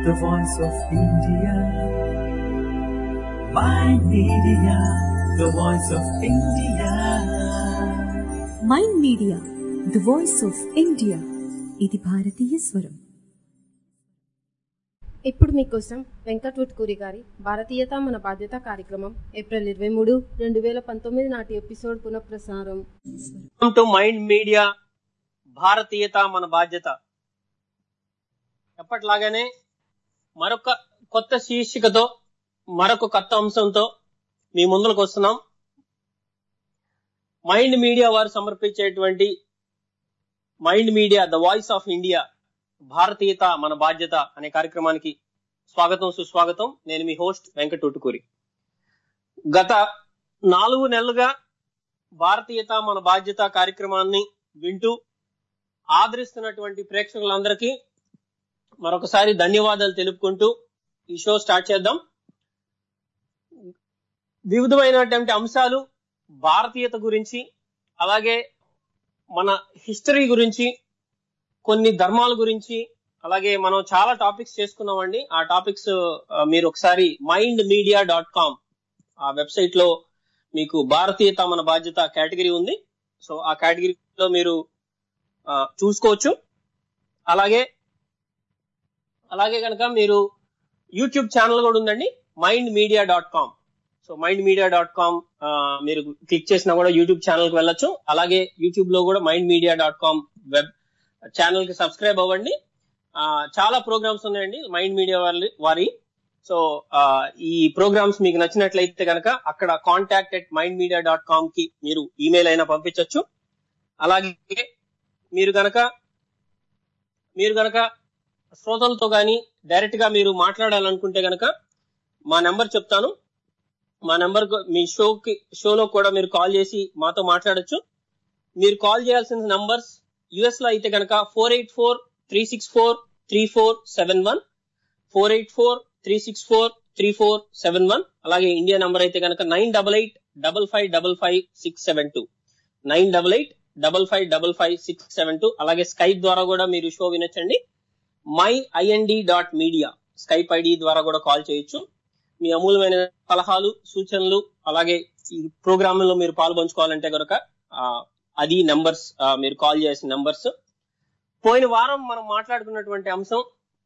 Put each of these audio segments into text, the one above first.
the voice of India. Mind Media, the voice of India. Mind Media the voice of India ఇది భారతీయ స్వరం ఇప్పుడు మీకోసం వెంకట్ వుట్కూరి గారి భారతీయత మన బాధ్యత కార్యక్రమం ఏప్రిల్ ఇరవై మూడు రెండు వేల పంతొమ్మిది నాటి ఎపిసోడ్ పునఃప్రసారం వెల్కమ్ టు మైండ్ మీడియా భారతీయత మన బాధ్యత ఎప్పట్లాగానే మరొక కొత్త శీర్షికతో మరొక కొత్త అంశంతో మీ ముందుకు వస్తున్నాం మైండ్ మీడియా వారు సమర్పించేటువంటి Mind Media the voice of India భారతీయత మన బాధ్యత అనే కార్యక్రమానికి స్వాగతం సుస్వాగతం నేను మీ హోస్ట్ వెంకట ఉటుకూరి గత నాలుగు నెలలుగా భారతీయత మన బాధ్యత కార్యక్రమాన్ని వింటూ ఆదరిస్తున్నటువంటి ప్రేక్షకులందరికీ మరొకసారి ధన్యవాదాలు తెలుపుకుంటూ ఈ షో స్టార్ట్ చేద్దాం వివిధమైనటువంటి అంశాలు భారతీయత గురించి అలాగే మన హిస్టరీ గురించి కొన్ని ధర్మాల గురించి అలాగే మనం చాలా టాపిక్స్ చేసుకున్నామండి ఆ టాపిక్స్ మీరు ఒకసారి మైండ్ మీడియా డాట్ కామ్ ఆ వెబ్సైట్ లో మీకు భారతీయత మన బాధ్యత కేటగిరీ ఉంది సో ఆ కేటగిరీలో మీరు ఆ, చూసుకోవచ్చు అలాగే అలాగే కనుక మీరు యూట్యూబ్ ఛానల్ కూడా ఉందండి Mind Media dot com so Mind Media dot com మీరు క్లిక్ చేసినా కూడా యూట్యూబ్ ఛానల్ కి వెళ్ళొచ్చు అలాగే యూట్యూబ్ లో కూడా Mind Media dot com web channel కి సబ్స్క్రైబ్ అవ్వండి ఆ, చాలా ప్రోగ్రామ్స్ ఉన్నాయండి మైండ్ మీడియా వారి వారి సో ఆ, ఈ ప్రోగ్రామ్స్ మీకు నచ్చినట్లయితే కనుక అక్కడ contact at Mind Media dot com కి మీరు ఈమెయిల్ అయినా పంపించవచ్చు అలాగే మీరు గనక మీరు గనక శ్రోతలతో గాని డైరెక్ట్ గా మీరు మాట్లాడాలనుకుంటే గనక మా నెంబర్ చెప్తాను మా నెంబర్ మీ షోకి షోలో కూడా మీరు కాల్ చేసి మాతో మాట్లాడొచ్చు మీరు కాల్ చేయాల్సిన నంబర్స్ యుఎస్ లో అయితే కనుక four eight four three six four three four seven one four eight four three six four three four seven one అలాగే ఇండియా నంబర్ అయితే కనుక nine double eight double five double five six seven two nine double eight double five double five six seven two అలాగే Skype ద్వారా కూడా మీరు show వినొచ్చండి Mind dot media Skype ID ద్వారా కూడా కాల్ చేయొచ్చు మీ అమూల్యమైన సలహాలు సూచనలు అలాగే ఈ ప్రోగ్రామ్ లో మీరు పాల్పంచుకోవాలంటే కనుక ఆ, అది నంబర్స్ మీరు కాల్ చేయాల్సిన నంబర్స్ పోయిన వారం మనం మాట్లాడుకున్నటువంటి అంశం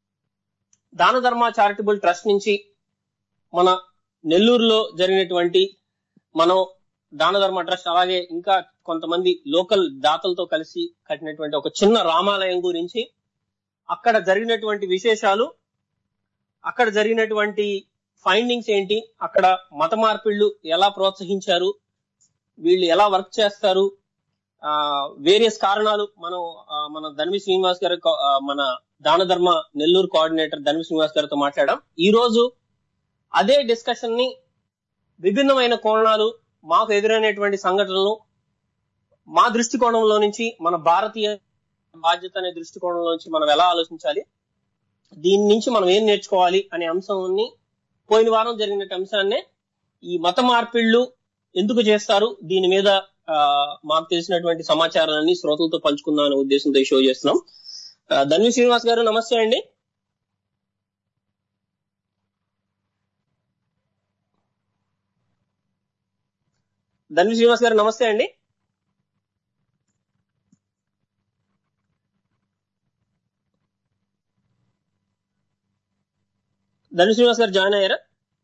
దాన ధర్మ చారిటబుల్ ట్రస్ట్ నుంచి మన నెల్లూరులో జరిగినటువంటి మనం దాన ధర్మ ట్రస్ట్ అలాగే ఇంకా కొంతమంది లోకల్ దాతలతో కలిసి కట్టినటువంటి ఒక చిన్న రామాలయం గురించి అక్కడ జరిగినటువంటి విశేషాలు అక్కడ జరిగినటువంటి ఫైండింగ్స్ ఏంటి అక్కడ మత మార్పిళ్లు ఎలా ప్రోత్సహించారు వీళ్ళు ఎలా వర్క్ చేస్తారు ఆ వేరియస్ కారణాలు మనం ఆ, మన ధన్వి శ్రీనివాస్ గారు కా- ఆ, మన దాన ధర్మ నెల్లూరు కోఆర్డినేటర్ ధన్వి శ్రీనివాస్ గారితో మాట్లాడాం ఈ రోజు అదే డిస్కషన్ ని విభిన్నమైన కోణాలు మాకు ఎదురైనటువంటి సంఘటనలు మా దృష్టికోణంలో నుంచి మన భారతీయ బాధ్యత అనే దృష్టికోణంలో నుంచి మనం ఎలా ఆలోచించాలి దీని నుంచి మనం ఏం నేర్చుకోవాలి అనే అంశాన్ని పోయిన వారం జరిగిన అంశాన్నే ఈ మత మార్పిళ్లు ఎందుకు చేస్తారు దీని మీద ఆ, మాకు తెలిసినటువంటి సమాచారాన్ని శ్రోతలతో పంచుకుందాం అనే ఉద్దేశంతో ఈ షో చేస్తున్నాం ఆ, ధన్వి శ్రీనివాస్ గారు నమస్తే అండి ధన్వి శ్రీనివాస్ గారు నమస్తే అండి ధన్వి శ్రీనివాస్ గారు జాయిన్ అయ్యారా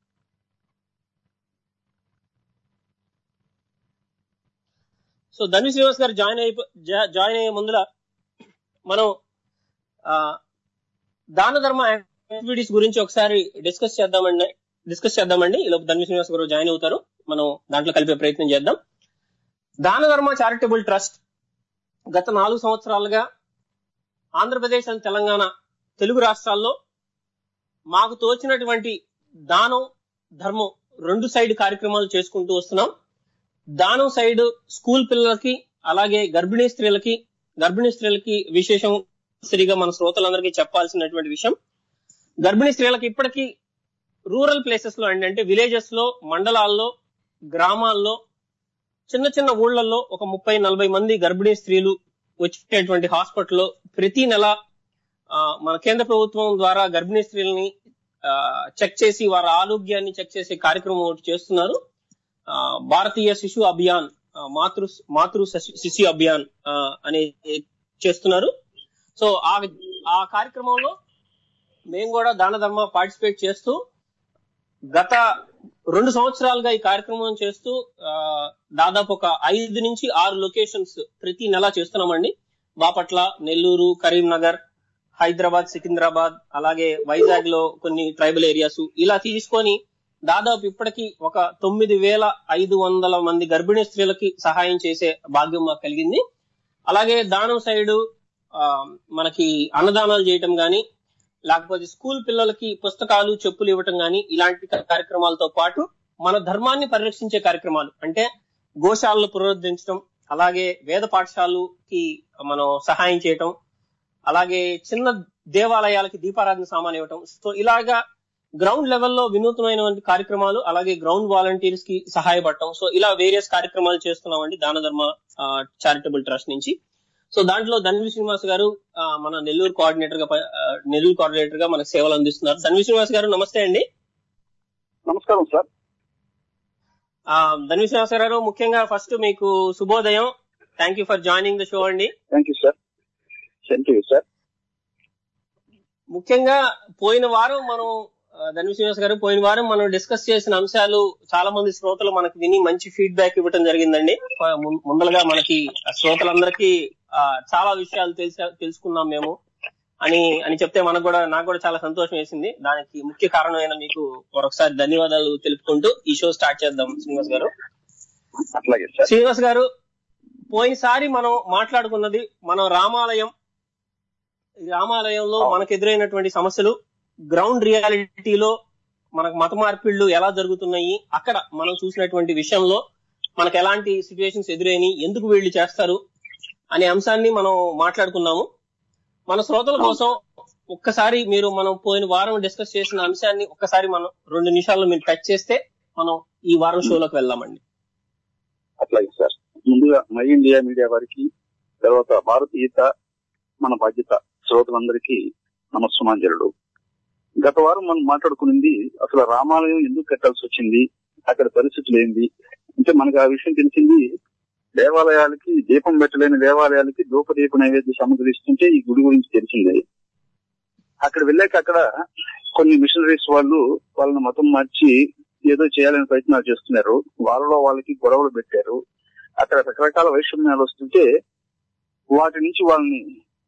సో ధన్వి శ్రీనివాస్ గారు జాయిన్ అయిపో జా- జాయిన్ అయ్యే ముందర మనం ఆ, దాన ధర్మ యాక్టివిటీస్ గురించి ఒకసారి డిస్కస్ చేద్దామండి డిస్కస్ చేద్దామండి ఈలోపు ధన్వి శ్రీనివాస్ గారు జాయిన్ అవుతారు మనం దాంట్లో కలిపే ప్రయత్నం చేద్దాం దాన ధర్మ చారిటబుల్ ట్రస్ట్ గత నాలుగు సంవత్సరాలుగా ఆంధ్రప్రదేశ్ అండ్ తెలంగాణ తెలుగు రాష్ట్రాల్లో మాకు తోచినటువంటి దానం ధర్మం రెండు సైడ్ కార్యక్రమాలు చేసుకుంటూ వస్తున్నాం దానం సైడ్ స్కూల్ పిల్లలకి అలాగే గర్భిణీ స్త్రీలకి గర్భిణీ స్త్రీలకి విశేషం సరిగా మన శ్రోతలందరికీ చెప్పాల్సినటువంటి విషయం గర్భిణీ స్త్రీలకి ఇప్పటికీ రూరల్ ప్లేసెస్ లో అండి అంటే విలేజెస్ లో మండలాల్లో గ్రామాల్లో చిన్న చిన్న ఊళ్ళల్లో ఒక ముప్పై నలభై మంది గర్భిణీ స్త్రీలు వచ్చేటువంటి హాస్పిటల్లో ప్రతి నెల ఆ, మన కేంద్ర ప్రభుత్వం ద్వారా గర్భిణీ స్త్రీలని ఆ, చెక్ చేసి వారి ఆరోగ్యాన్ని చెక్ చేసే కార్యక్రమం ఒకటి చేస్తున్నారు ఆ, భారతీయ శిశు అభియాన్ ఆ, మాతృ మాతృ శశి- శిశు అభియాన్ ఆ, అనే చేస్తున్నారు సో ఆ ఆ కార్యక్రమంలో మేము కూడా దాన ధర్మ పార్టిసిపేట్ చేస్తూ గత రెండు సంవత్సరాలుగా ఈ కార్యక్రమం చేస్తూ ఆ, దాదాపు ఒక ఐదు నుంచి ఆరు లొకేషన్స్ ప్రతి నెల చేస్తున్నామండి బాపట్ల నెల్లూరు కరీంనగర్ హైదరాబాద్ సికింద్రాబాద్ అలాగే వైజాగ్ లో కొన్ని ట్రైబల్ ఏరియాస్ ఇలా తీసుకొని దాదాపు ఇప్పటికి ఒక తొమ్మిది వేల ఐదు వందల మంది గర్భిణీ స్త్రీలకి సహాయం చేసే భాగ్యం మాకు కలిగింది అలాగే దానం సైడు ఆ, మనకి అన్నదానాలు చేయటం గాని లేకపోతే స్కూల్ పిల్లలకి పుస్తకాలు చెప్పులు ఇవ్వటం గాని ఇలాంటి కార్యక్రమాలతో పాటు మన ధర్మాన్ని పరిరక్షించే కార్యక్రమాలు అంటే గోశాలను పునరుద్ధరించడం అలాగే వేద పాఠశాలకి మనం సహాయం చేయటం అలాగే చిన్న దేవాలయాలకి దీపారాధన సామాన్ ఇవ్వటం సో ఇలాగా గ్రౌండ్ లెవెల్లో వినూత్నమైనటువంటి కార్యక్రమాలు అలాగే గ్రౌండ్ వాలంటీర్స్ కి సహాయపడటం సో ఇలా వేరియస్ కార్యక్రమాలు చేస్తున్నామండి దాన ధర్మ చారిటబుల్ ట్రస్ట్ నుంచి సో దాంట్లో ధన్వి శ్రీనివాస్ గారు ఆ, మన నెల్లూరు కోఆర్డినేటర్ గా ప- ఆ, నెల్లూరు కోఆర్డినేటర్ గా మనకు సేవలు అందిస్తున్నారు ధన్వి శ్రీనివాస్ గారు నమస్తే అండి నమస్కారం సార్ ఆ, ధన్వి శ్రీనివాస్ గారు ముఖ్యంగా ఫస్ట్ మీకు శుభోదయం thank you for joining the show అండి thank you sir thank you sir ముఖ్యంగా పోయిన వారం మనం ఆ, ధన్వి శ్రీనివాస్ గారు పోయిన వారం మనం డిస్కస్ చేసిన అంశాలు చాలా మంది శ్రోతలు మనకు విని మంచి ఫీడ్బ్యాక్ ఇవ్వడం జరిగిందండి ఆ, ము- ముందలుగా మనకి ఆ శ్రోతలందరికీ ఆ, చాలా విషయాలు తెలిసా తెలుసుకున్నాం మేము అని అని చెప్తే మనకు కూడా నాకు కూడా చాలా సంతోషం వేసింది దానికి ముఖ్య కారణమైన మీకు మరొకసారి ధన్యవాదాలు తెలుపుకుంటూ ఈ షో స్టార్ట్ చేద్దాం శ్రీనివాస్ గారు అట్లాగే సార్ శ్రీనివాస్ గారు పోయినసారి మనం మాట్లాడుకున్నది మనం రామాలయం ఈ రామాలయంలో మనకు ఎదురైనటువంటి సమస్యలు గ్రౌండ్ రియాలిటీలో మనకు మత మార్పిళ్లు ఎలా జరుగుతున్నాయి అక్కడ మనం చూసినటువంటి విషయంలో మనకు ఎలాంటి సిచ్యువేషన్స్ ఎదురైనాయి ఎందుకు వీళ్ళు చేస్తారు అనే అంశాన్ని మనం మాట్లాడుకున్నాము మన శ్రోతల కోసం ఒక్కసారి మీరు మనం పోయిన వారం డిస్కస్ చేసిన అంశాన్ని ఒక్కసారి మనం రెండు నిమిషాల్లో మీరు టచ్ చేస్తే మనం ఈ వారం షోలోకి వెళ్దామండి అట్లాగే సార్ ముందుగా మై ఇండియా మీడియా వారికి తర్వాత భారతీయత మన బాధ్యత శ్రోతలందరికీ నమస్సుమాంజలుడు గత వారం మనం మాట్లాడుకునింది అసలు రామాలయం ఎందుకు కట్టాల్సి వచ్చింది అక్కడ పరిస్థితులు ఏంది అంటే మనకు ఆ విషయం తెలిసింది దేవాలయాలకి దీపం పెట్టలేని దేవాలయాలకి ధూపదీప నైవేద్య సమగ్రిస్తుంటే ఈ గుడి గురించి తెలిసిందే అక్కడ వెళ్ళాక అక్కడ కొన్ని మిషనరీస్ వాళ్ళు వాళ్ళని మతం మార్చి ఏదో చేయాలని ప్రయత్నాలు చేస్తున్నారు వాళ్ళలో వాళ్ళకి గొడవలు పెట్టారు అక్కడ రకరకాల వైషమ్యాలు వస్తుంటే వాటి నుంచి వాళ్ళని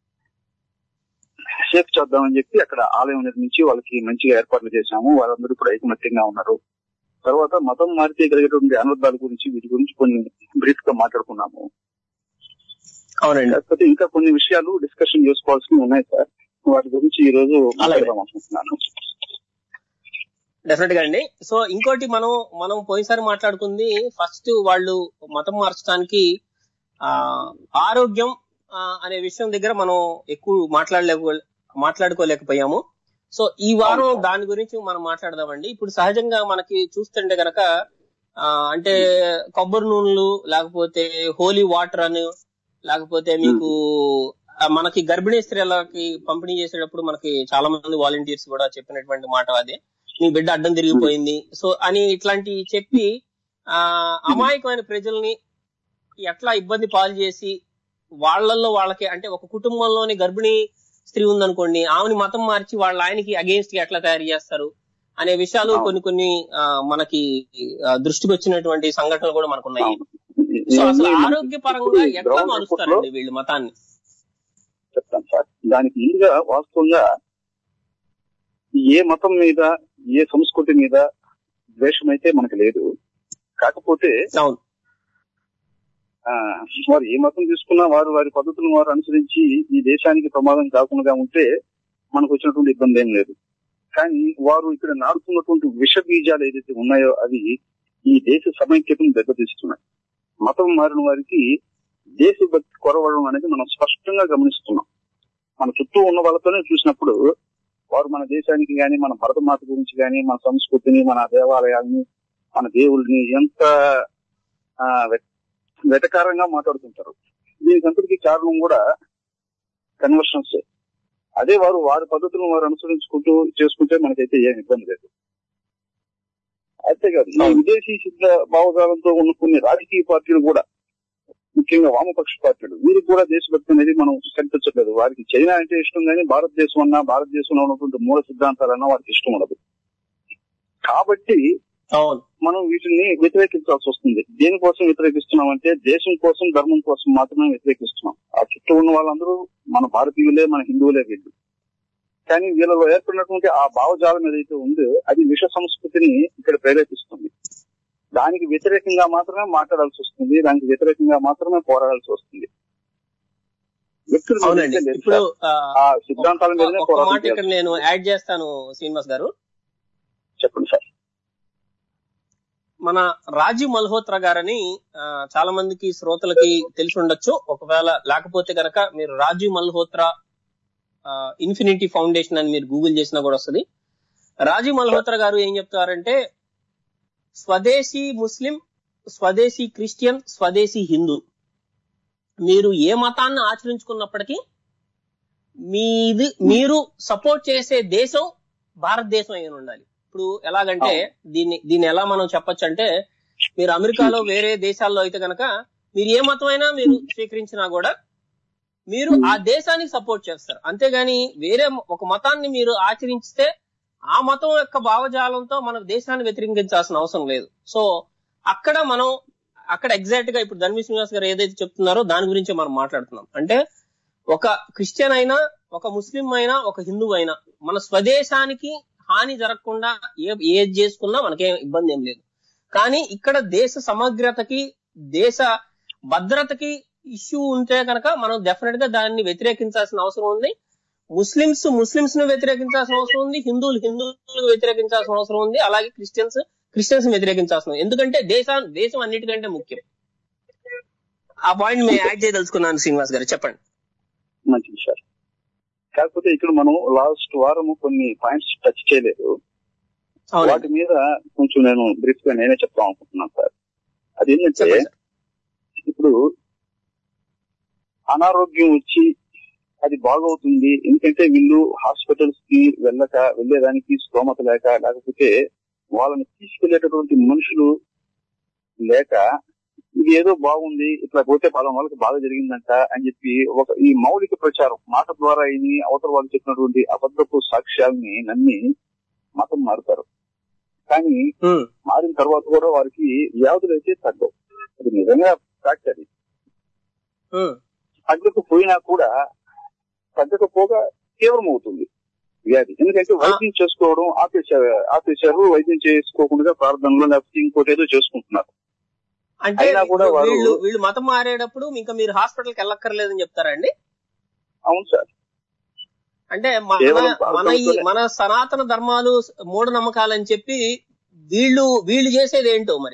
సేఫ్ చేద్దామని చెప్పి అక్కడ ఆలయం నిర్మించి వాళ్ళకి మంచిగా ఏర్పాట్లు చేశాము వాళ్ళందరూ కూడా ఐకమత్యంగా ఉన్నారు తర్వాత మతం మారితే కలిగేటువంటి అనర్థాల గురించి వీటి గురించి కొన్ని బ్రీఫ్ గా మాట్లాడుకున్నాము అవునండి కాకపోతే ఇంకా కొన్ని విషయాలు డిస్కషన్ చేసుకోవాల్సినవి ఉన్నాయి సార్ వాటి గురించి ఈ రోజు మాట్లాడదాం అనుకుంటున్నాను డెఫినెట్ గా అండి సో ఇంకోటి మనం మనం పోయినసారి మాట్లాడుకుంది ఫస్ట్ వాళ్ళు మతం మార్చడానికి ఆ ఆరోగ్యం ఆ, అనే విషయం దగ్గర మనం ఎక్కువ మాట్లాడలేక మాట్లాడుకోలేకపోయాము సో ఈ వారం అవును. దాని గురించి మనం మాట్లాడదామండి ఇప్పుడు సహజంగా మనకి చూస్తుంటే గనక ఆ, అంటే కొబ్బరి నూనెలు లేకపోతే హోలీ వాటర్ అని లేకపోతే మీకు ఆ, మనకి గర్భిణీ స్త్రీలకి పంపిణీ చేసేటప్పుడు మనకి చాలా మంది వాలంటీర్స్ కూడా చెప్పినటువంటి మాట అదే నీ బిడ్డ అడ్డం తిరిగిపోయింది సో అని ఇట్లాంటి చెప్పి ఆ అమాయకమైన ప్రజల్ని ఎట్లా ఇబ్బంది పాలు చేసి వాళ్ళల్లో వాళ్ళకి అంటే ఒక కుటుంబంలోని గర్భిణీ స్త్రీ ఉందనుకోండి ఆమెని మతం మార్చి వాళ్ళ ఆయనకి అగేన్స్ట్ ఎట్లా తయారు చేస్తారు అనే విషయాలు అవును. కొన్ని కొన్ని ఆ, మనకి ఆ, దృష్టికి వచ్చినటువంటి సంఘటనలు కూడా మనకు ఉన్నాయి అవును. సో అసలు ఇవన్నీ ఆరోగ్యపరంగా ఇప్పుడు ఎట్లా గ్రౌండ్ మారుస్తారండి వీళ్ళు మతాన్ని చెప్తాను సార్ దానికి ముందుగా వాస్తవంగా ఏ మతం మీద ఏ సంస్కృతి మీద ద్వేషం అయితే మనకు లేదు కాకపోతే అవును ఆ, వారు ఏ మతం తీసుకున్నా వారు వారి పద్ధతులను వారు అనుసరించి ఈ దేశానికి ప్రమాదం కాకుండా ఉంటే మనకు వచ్చినటువంటి ఇబ్బంది ఏం లేదు కానీ వారు ఇక్కడ నాడుతున్నటువంటి విష బీజాలు ఏదైతే ఉన్నాయో అవి ఈ దేశ సమైక్యతను దెబ్బతీస్తున్నాయి మతం మారిన వారికి దేశభక్తి కొరవడం అనేది మనం స్పష్టంగా గమనిస్తున్నాం మన చుట్టూ ఉన్న వాళ్ళతోనే చూసినప్పుడు వారు మన దేశానికి గాని మన భరతమాత గురించి గాని మన సంస్కృతిని మన దేవాలయాల్ని మన దేవుళ్ళని ఎంత ఆ, వె- వెటకారంగా మాట్లాడుతుంటారు దీనికి అంతటికీ కారణం కూడా కన్వర్షన్స్ అదే వారు వారి పద్ధతులను వారు అనుసరించుకుంటూ చేసుకుంటే మనకైతే ఏం ఇబ్బంది లేదు అంతేకాదు ఈ అవును. విదేశీ సిద్ధ భావజాలంతో ఉన్న కొన్ని రాజకీయ పార్టీలు కూడా ముఖ్యంగా వామపక్ష పార్టీలు వీరికి కూడా దేశభక్తి అనేది మనం కనిపించట్లేదు వారికి చైనా అంటే ఇష్టం కానీ భారతదేశం అన్నా భారతదేశంలో ఉన్నటువంటి మూల సిద్ధాంతాలన్నా వారికి ఇష్టం ఉండదు కాబట్టి అవును మనం వీటిని వ్యతిరేకించాల్సి వస్తుంది దేనికోసం వ్యతిరేకిస్తున్నాం అంటే దేశం కోసం ధర్మం కోసం మాత్రమే వ్యతిరేకిస్తున్నాం ఆ చుట్టూ ఉన్న వాళ్ళందరూ మన భారతీయులే మన హిందువులే వీళ్ళు కానీ వీళ్ళలో ఏర్పడినటువంటి ఆ భావజాలం ఏదైతే ఉందో అది విష సంస్కృతిని ఇక్కడ ప్రేరేపిస్తుంది దానికి వ్యతిరేకంగా మాత్రమే మాట్లాడాల్సి వస్తుంది దానికి వ్యతిరేకంగా మాత్రమే పోరాడాల్సి వస్తుంది వ్యక్తులు అవునండి వ్యతిరేకం లేదు ఇప్పుడు సార్. ఆ, ఆ సిద్ధాంతాల మీదనే ఒక మాట పోరాటం ఇక్కడ చేయాలి. నేను యాడ్ చేస్తాను శ్రీనివాస్ గారు చెప్పండి సార్ మన రాజీవ్ మల్హోత్రా గారని ఆ, చాలా మందికి శ్రోతలకి తెలిసి ఉండొచ్చు ఒకవేళ లేకపోతే గనక మీరు రాజీవ్ మల్హోత్రా ఇన్ఫినిటీ ఫౌండేషన్ అని మీరు గూగుల్ చేసినా కూడా వస్తుంది రాజీవ్ మల్హోత్రా గారు ఏం చెప్తారంటే స్వదేశీ ముస్లిం స్వదేశీ క్రిస్టియన్ స్వదేశీ హిందూ మీరు ఏ మతాన్ని ఆచరించుకున్నప్పటికీ మీది మీరు సపోర్ట్ చేసే దేశం భారతదేశం అయి ఉండాలి ఇప్పుడు ఎలాగంటే దీన్ని దీన్ని ఎలా మనం చెప్పొచ్చు అంటే మీరు అమెరికాలో వేరే దేశాల్లో అయితే గనక మీరు ఏ మతం అయినా మీరు స్వీకరించినా కూడా మీరు ఆ దేశానికి సపోర్ట్ చేస్తారు అంతేగాని వేరే ఒక మతాన్ని మీరు ఆచరిస్తే ఆ మతం యొక్క భావజాలంతో మన దేశాన్ని వ్యతిరేకించాల్సిన అవసరం లేదు సో అక్కడ మనం అక్కడ ఎగ్జాక్ట్ గా ఇప్పుడు ధర్మీ శ్రీనివాస్ గారు ఏదైతే చెప్తున్నారో దాని గురించి మనం మాట్లాడుతున్నాం అంటే ఒక క్రిస్టియన్ అయినా ఒక ముస్లిం అయినా ఒక హిందువు అయినా మన స్వదేశానికి హాని జరగకుండా ఏ ఏది చేసుకున్నా మనకేం ఇబ్బంది ఏం లేదు కానీ ఇక్కడ దేశ సమగ్రతకి దేశ భద్రతకి ఇష్యూ ఉంటే కనుక మనం డెఫినెట్ గా దాన్ని వ్యతిరేకించాల్సిన అవసరం ఉంది ముస్లింస్ ముస్లింస్ ను వ్యతిరేకించాల్సిన అవసరం ఉంది హిందువులు హిందువులకు వ్యతిరేకించాల్సిన అవసరం ఉంది అలాగే క్రిస్టియన్స్ క్రిస్టియన్స్ ని వ్యతిరేకించాల్సిన అవసరం. ఎందుకంటే దేశా దేశం అన్నిటికంటే ముఖ్యం ఆ పాయింట్ మేము యాడ్ చేయదలుచుకున్నాను శ్రీనివాస్ గారు చెప్పండి మంచిది సార్ కాకపోతే ఇక్కడ మనం లాస్ట్ వారం కొన్ని పాయింట్స్ టచ్ చేయలేదు అవునండి వాటి మీద కొంచెం నేను బ్రీఫ్ గా నేనే చెప్తాం అనుకుంటున్నాను సార్ అదేంటంటే చెప్పండి సార్ ఇప్పుడు అనారోగ్యం వచ్చి అది బాగవుతుంది ఎందుకంటే వీళ్ళు హాస్పిటల్స్ కి వెళ్ళక వెళ్ళేదానికి స్తోమత లేక లేకపోతే వాళ్ళని తీసుకెళ్లేటటువంటి మనుషులు లేక ఇది ఏదో బాగుంది ఇట్లా పోతే పలానా వాళ్ళకి బాగా జరిగిందంట అని చెప్పి ఒక ఈ మౌలిక ప్రచారం మాట ద్వారా ఇది అవతల వాళ్ళు చెప్పినటువంటి అబద్ధపు సాక్ష్యాలని నమ్మి మతం మారుతారు కానీ ఉమ్, మారిన తర్వాత కూడా వారికి వ్యాధులు అయితే తగ్గవు అది నిజంగా ఫ్యాక్ట్ అది ఉమ్, తగ్గకపోయినా కూడా తగ్గకపోగా తీవ్రం అవుతుంది వ్యాధి ఎందుకంటే వైద్యం చేసుకోవడం ఆపేశారు ఆపేశారు వైద్యం చేసుకోకుండా ప్రార్థనలో లేకపోతే ఇంకోటి ఏదో చేసుకుంటున్నారు అంటే అయినా కూడా వారు- వీళ్ళు వీళ్ళు మతం మారేటప్పుడు ఇంకా మీరు హాస్పిటల్కి వెళ్ళక్కర్లేదని చెప్తారండి అవును సార్ అంటే మన కేవలం మన ఈ భారతంతోనే. మన సనాతన ధర్మాలు మూఢనమ్మకాలని చెప్పి వీళ్ళు వీళ్ళు చేసేది ఏంటో మరి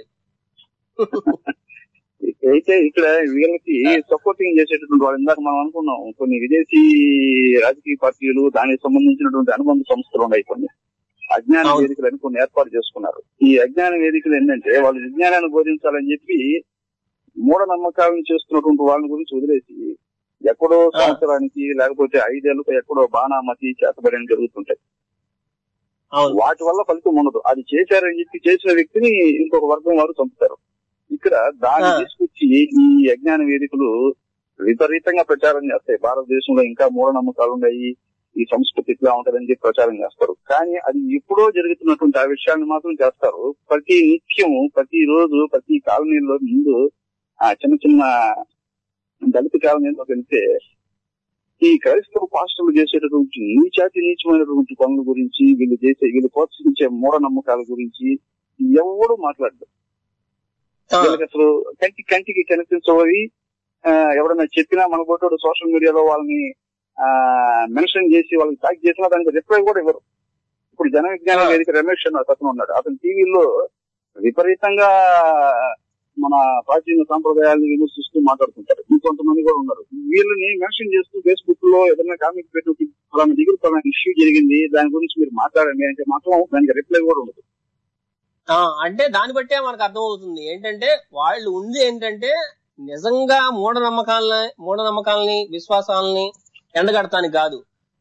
అయితే ఇక్కడ వీళ్ళకి సపోర్టింగ్ చేసేటటువంటి వాళ్ళు ఇందాక మనం అనుకున్నాం కొన్ని విదేశీ రాజకీయ పార్టీలు దానికి సంబంధించినటువంటి అనుబంధ సంస్థలు ఉన్నాయి కొన్ని అజ్ఞాన అవును. వేదికలను కొన్ని ఏర్పాటు చేసుకున్నారు ఈ అజ్ఞాన వేదికలు ఏంటంటే వాళ్ళు విజ్ఞానాన్ని బోధించాలని చెప్పి మూఢనమ్మకాలను చేస్తున్నటువంటి వాళ్ళని గురించి వదిలేసి ఎక్కడో సంవత్సరానికి లేకపోతే ఐదేళ్లకు ఎక్కడో బాణామతి చేతబడి జరుగుతుంటాయి అవును వాటి వల్ల ఫలితం ఉండదు అది చేశారని చెప్పి చేసిన వ్యక్తిని ఇంకొక వర్గం వారు చంపుతారు ఇక్కడ దాన్ని ఆ. తీసుకొచ్చి ఈ అజ్ఞాన వేదికలు విపరీతంగా ప్రచారం చేస్తాయి భారతదేశంలో ఇంకా మూఢనమ్మకాలు ఉన్నాయి ఈ సంస్కృతి ఇట్లా ఉంటదని చెప్పి ప్రచారం చేస్తారు కానీ అది ఎప్పుడో జరుగుతున్నటువంటి ఆ విషయాన్ని మాత్రం చేస్తారు ప్రతి నిత్యం ప్రతి రోజు ప్రతి కాలనీలో ముందు ఆ చిన్న చిన్న దళిత కాలనీలోకి వెళ్తే ఈ క్రైస్తవ పాస్టర్లు చేసేటటువంటి నీచాతి నీచమైనటువంటి పనుల గురించి వీళ్ళు చేసే వీళ్ళు ప్రోత్సహించే మూఢనమ్మకాల గురించి ఎవరు మాట్లాడరు ఆ, వీళ్ళకి అసలు కంటి కంటికి కనిపించవి ఆ, ఎవరైనా చెప్పినా మన పోటీ సోషల్ మీడియాలో వాళ్ళని ఆ మెన్షన్ చేసి వాళ్ళకి ట్యాగ్ చేసినా దానికి రిప్లై కూడా ఇవ్వరు ఇప్పుడు జన విజ్ఞాన ఆ. వేదిక రమేష్ అన్న అతను ఉన్నాడు అతను టీవీలో విపరీతంగా మన ప్రాచీన సాంప్రదాయాలను విమర్శిస్తూ మాట్లాడుతుంటారు ఇంకొంతమంది కూడా ఉన్నారు వీళ్ళని మెన్షన్ చేస్తూ ఫేస్బుక్ లో ఏదైనా కామెంట్ పెట్టి పలానా దిగులు పలానా ఇష్యూ జరిగింది దాని గురించి మీరు మాట్లాడండి అంటే మాత్రం దానికి రిప్లై కూడా ఉండదు ఆ, అంటే దాన్ని బట్టే మనకు అర్థమవుతుంది ఏంటంటే వాళ్ళు ఉంది ఏంటంటే నిజంగా మూఢనమ్మకాలని మూఢనమ్మకాలని విశ్వాసాలని ఎండగడటానికి కాదు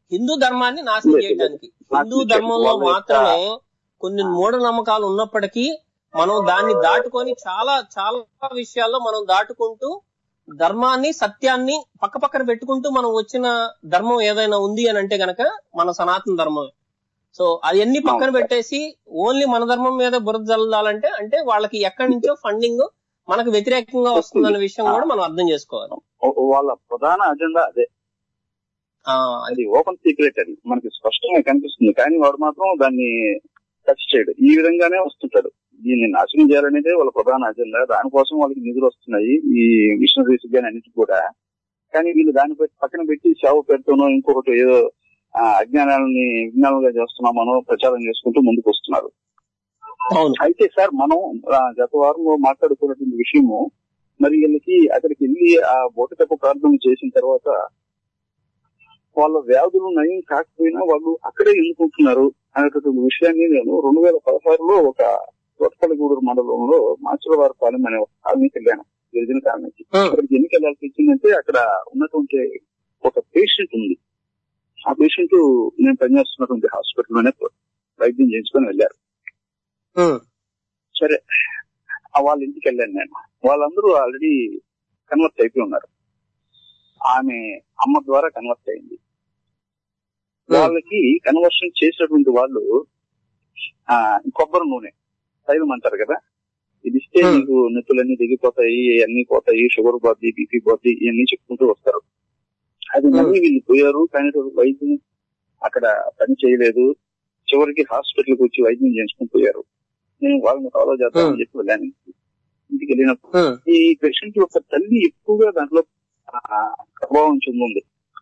హిందూ ధర్మాన్ని నాశనం లేదు, చేయడానికి నాశనం హిందూ చేయడానికి. ధర్మంలో వాళ్ళ యొక్క- మాత్రమే కొన్ని మూఢనమ్మకాలు ఉన్నప్పటికీ మనం దాన్ని దాటుకొని చాలా చాలా విషయాల్లో మనం దాటుకుంటూ ధర్మాన్ని సత్యాన్ని పక్క పక్కన పెట్టుకుంటూ మనం వచ్చిన ధర్మం ఏదైనా ఉంది అని అంటే గనక మన సనాతన ధర్మమే సో అవన్నీ పక్కన అవును. పెట్టేసి ఓన్లీ మన ధర్మం మీద బురద జల్లాలంటే అంటే వాళ్ళకి ఎక్కడి నుంచో ఫండింగ్ మనకు వ్యతిరేకంగా వస్తుందన్న విషయం కూడా మనం అర్థం చేసుకోవాలి ఓ- వాళ్ళ ప్రధాన అజెండా అదే ఆ, అది ఓపెన్ సీక్రెట్ అది మనకి స్పష్టంగా కనిపిస్తుంది కానీ వాడు మాత్రం దాన్ని టచ్ చేయడు ఈ విధంగానే వస్తుంటాడు దీన్ని నాశనం చేయాలనేదే వాళ్ళ ప్రధాన అజెండా దానికోసం వాళ్ళకి నిధులు వస్తున్నాయి ఈ మిషనరీస్ కానీ అన్నిటి కూడా కానీ వీళ్ళు దాన్ని పెట్టి పక్కన పెట్టి సేవ పెడుతూనో ఇంకొకటి ఏదో ఆ, అజ్ఞానాలని విజ్ఞానాలుగా చేస్తున్నామనో ప్రచారం చేసుకుంటూ ముందుకు వస్తున్నారు అవును అయితే సార్ మనం ఆ, గత వారంలో మాట్లాడుకున్నటువంటి విషయము మరి వీళ్ళకి అక్కడికి వెళ్ళి ఆ బోటకప్ప ప్రార్థన చేసిన తర్వాత వాళ్ళ వ్యాధులు నయం కాకపోయినా వాళ్ళు అక్కడే ఎన్నుకుంటున్నారు అనేటటువంటి విషయాన్ని నేను రెండు వేల పదహారులో ఒక తోటపల్లిగూడూరు మండలంలో మాచులవారి పాలెం అనే ఒక కాలనీకి వెళ్ళాను గిరిజన కాలనీకి ఉమ్, అక్కడికి ఎన్ని వెళ్ళాల్సి వచ్చిందంటే అక్కడ ఉన్నటువంటి ఒక పేషెంట్ ఉంది ఆ పేషెంట్ నేను పనిచేస్తున్నటువంటి హాస్పిటల్లోనే వైద్యం చేయించుకొని వెళ్ళారు ఉమ్, సరే ఆ వాళ్ళ ఇంటికి వెళ్ళాను నేను వాళ్ళందరూ ఆల్రెడీ కన్వర్ట్ అయిపోయి ఉన్నారు ఆమె అమ్మ ద్వారా కన్వర్ట్ అయింది వాళ్ళకి కన్వర్షన్ చేసినటువంటి వాళ్ళు ఆ కొబ్బరి నూనె తైలం అంటారు కదా ఇది ఇస్తే Hmm. నీకు నెత్తులన్నీ దిగిపోతాయి అన్ని పోతాయి షుగర్ పోద్ది బీపీ పోద్ది ఇవన్నీ చెప్పుకుంటూ వస్తారు అది మళ్ళీ వీళ్ళు పోయారు కానీ వైద్యం అక్కడ పని చేయలేదు చివరికి హాస్పిటల్కి వచ్చి వైద్యం చేయించుకుని పోయారు నేను వాళ్ళని ఫాలో చేద్దామని చెప్పి వెళ్ళాను ఇంటికి. ఇంటికి వెళ్ళినప్పుడు ఉమ్, ఈ పేషెంట్ యొక్క తల్లి ఎక్కువగా దాంట్లో ఆ, ప్రభావం చెందింది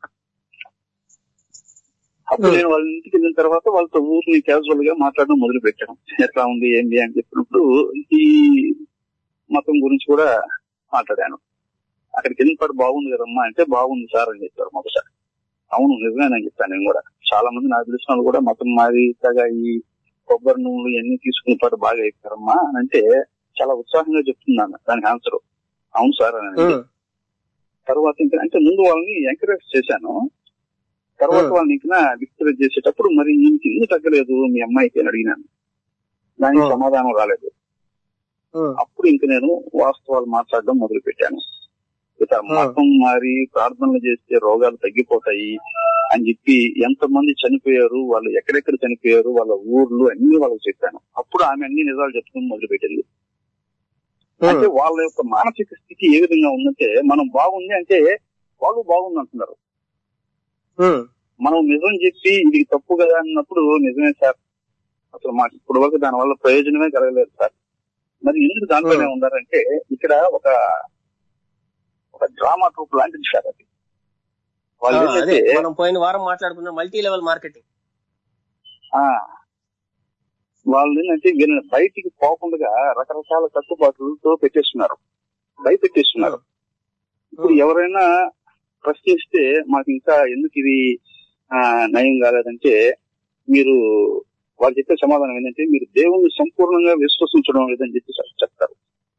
అప్పుడు Hmm. నేను వాళ్ళ ఇంటికి వెళ్ళిన తర్వాత వాళ్ళతో ఊరిని క్యాజువల్ గా మాట్లాడడం మొదలు పెట్టాను ఎట్లా ఉంది ఏంటి అని చెప్పినప్పుడు ఈ మతం గురించి కూడా మాట్లాడాను అక్కడికి వెళ్ళిన పాటు బాగుంది కదమ్మా అంటే బాగుంది సార్ అని చెప్పారు మొదట అవును నిజమేనని చెప్పాను నేను కూడా చాలా మంది నాకు తెలిసిన వాళ్ళు కూడా మతం మాది ఇట్లాగా ఈ కొబ్బరి నూనెలు ఇవన్నీ తీసుకునే పాటు బాగా అయిపోయారమ్మా అని అంటే చాలా ఉత్సాహంగా చెప్తున్నాను దానికి ఆన్సర్ అవును సార్ అని అంటే ఉమ్, తర్వాత ఇంకా అంటే ముందు వాళ్ళని ఎంకరేజ్ చేశాను తర్వాత Hmm. వాళ్ళని ఇంకా డిస్కరేజ్ చేసేటప్పుడు మరి ఈయనకి ఎందుకు తగ్గలేదు మీ అమ్మాయికి అని అడిగినాను దానికి Hmm. సమాధానం రాలేదు ఉమ్, అప్పుడు ఇంక నేను వాస్తవాలు మాట్లాడడం మొదలు పెట్టాను ఇక Hmm. మతం మారి ప్రార్థనలు చేస్తే రోగాలు తగ్గిపోతాయి అని చెప్పి ఎంతమంది చనిపోయారు వాళ్ళు ఎక్కడెక్కడ చనిపోయారు వాళ్ళ ఊర్లు అన్ని వాళ్ళకి చెప్పాను అప్పుడు ఆమె అన్ని నిజాలు చెప్తూ మొదలు పెట్టింది అంటే ఉమ్, వాళ్ళ యొక్క మానసిక స్థితి ఏ విధంగా ఉందంటే మనం బాగుంది అంటే వాళ్ళు బాగుంది అంటున్నారు ఉమ్, మనం నిజం చెప్పి ఇది తప్పు కదా అన్నప్పుడు నిజమే సార్ అసలు మాకు ఇప్పటి వరకు దాని వల్ల ప్రయోజనమే కలగలేదు సార్ మరి ఎందుకు దాంట్లోనే Hmm. ఉన్నారంటే ఇక్కడ ఒక ఒక డ్రామా ట్రూప్ లాంటిది సార్ అది వాళ్ళు ఆ, అదే ఏంటంటే మనం పోయిన వారం మాట్లాడుకున్న మల్టీ లెవెల్ మార్కెటింగ్ ఆ, వాళ్ళు ఏంటంటే వీళ్ళని బయటికి పోకుండా రకరకాల కట్టుబాట్లతో పెట్టేస్తున్నారు భయపెట్టేస్తున్నారు ఇప్పుడు ఎవరైనా ప్రశ్నిస్తే మాకు ఇంకా ఎందుకు ఇది ఆ, నయం కాలేదంటే మీరు వాళ్ళు చెప్పే సమాధానం ఏంటంటే మీరు దేవుణ్ణి సంపూర్ణంగా విశ్వసించడం లేదని చెప్పి చెప్- చెప్తారు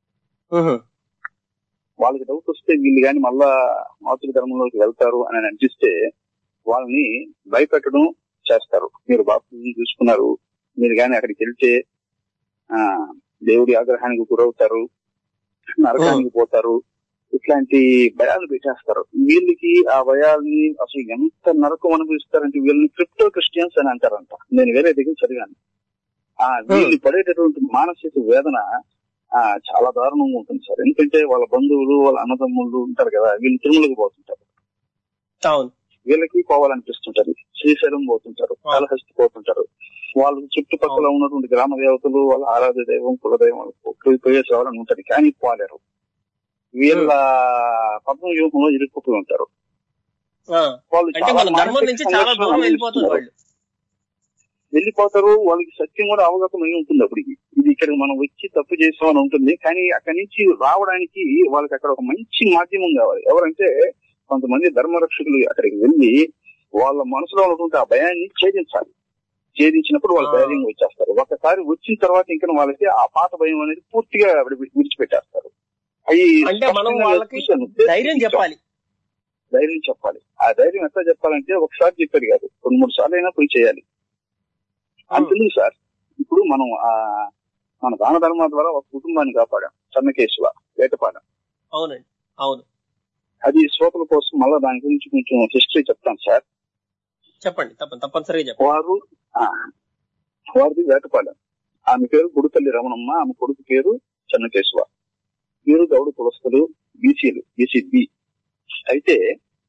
వాళ్ళకి డౌట్ వస్తే వీళ్ళు కానీ మళ్ళా మాతృ ధర్మంలోకి వెళ్తారు అని అనిపిస్తే వాళ్ళని భయపెట్టడం చేస్తారు మీరు బాప్తిజం చూసుకున్నారు మీరు కానీ అక్కడికి వెళ్తే ఆ దేవుడి ఆగ్రహానికి గురవుతారు నరకానికి పోతారు ఇట్లాంటి భయాలు పెట్టేస్తారు వీళ్ళకి ఆ భయాల్ని అసలు ఎంత నరకం అనుభవిస్తారంటే వీళ్ళని క్రిప్టో క్రిస్టియన్స్ అని అంటారంట నేను వేరే దగ్గర చదివాను ఆ వీళ్ళు పడేటటువంటి మానసిక వేదన ఆ చాలా దారుణంగా ఉంటుంది సార్ ఎందుకంటే వాళ్ళ బంధువులు వాళ్ళ అన్నదమ్ములు ఉంటారు కదా వీళ్ళు తిరుమలకి పోతుంటారు అవును వీళ్ళకి పోవాలనిపిస్తుంటది శ్రీశైలం పోతుంటారు కాళహస్తి పోతుంటారు వాళ్ళ చుట్టుపక్కల ఉన్నటువంటి గ్రామ దేవతలు వాళ్ళ ఆరాధ్య దైవం కులదైవం వాళ్ళకి పోయే రావాలని ఉంటది కానీ పోలేరు వీళ్ళ పద్మ వ్యూహంలో ఇరుక్కుపోయి ఉంటారు ఆ, వాళ్ళు అంటే చాలా మన ధర్మం మానసిక నుంచి చాలా సంఘర్షణ దూరం వెళ్ళిపోతుంది అనుభవిస్తున్నారు. వాళ్ళు వెళ్ళిపోతారు వాళ్ళకి సత్యం కూడా అవగతమై ఉంటుంది అప్పటికి ఇది ఇక్కడ మనం వచ్చి తప్పు చేసామని ఉంటుంది కానీ అక్కడి నుంచి రావడానికి వాళ్ళకి అక్కడ ఒక మంచి మాధ్యమం కావాలి ఎవరంటే కొంతమంది ధర్మరక్షకులు అక్కడికి వెళ్ళి వాళ్ళ మనసులో ఉన్నటువంటి ఆ భయాన్ని ఛేదించాలి ఛేదించినప్పుడు వాళ్ళు ఆ. ధైర్యంగా వచ్చేస్తారు ఒకసారి వచ్చిన తర్వాత ఇంకా వాళ్ళకి ఆ పాత భయం అనేది పూర్తిగా విడి- విడిచిపెట్టేస్తారు అవి అంటే మనం స్పష్టంగా వాళ్ళకి చూశాను. ధైర్యం చెప్పాలి ధైర్యం చెప్పాలి ఆ ధైర్యం ఎట్లా చెప్పాలంటే ఒకసారి చెప్పారు కాదు రెండు మూడు సార్లు అయినా పోయి చేయాలి అంతేందుకు సార్ ఇప్పుడు మనం ఆ మన దాన ధర్మాల ద్వారా ఒక కుటుంబాన్ని కాపాడాం చెన్నకేశవ వేటపాడాం అవునండి అవును అది శ్రోతల కోసం మళ్ళా దాని గురించి కొంచెం హిస్టరీ చెప్తాను సార్ చెప్పండి తప్ప తప్పనిసరిగా చెప్పండి వారు ఆ, వారిది వేటపాలెం ఆమె పేరు గుడితల్లి రమణమ్మ ఆమె కొడుకు పేరు చెన్నకేశవ వీరు గౌడు కులస్తులు బీసీలు బీసీ బి అయితే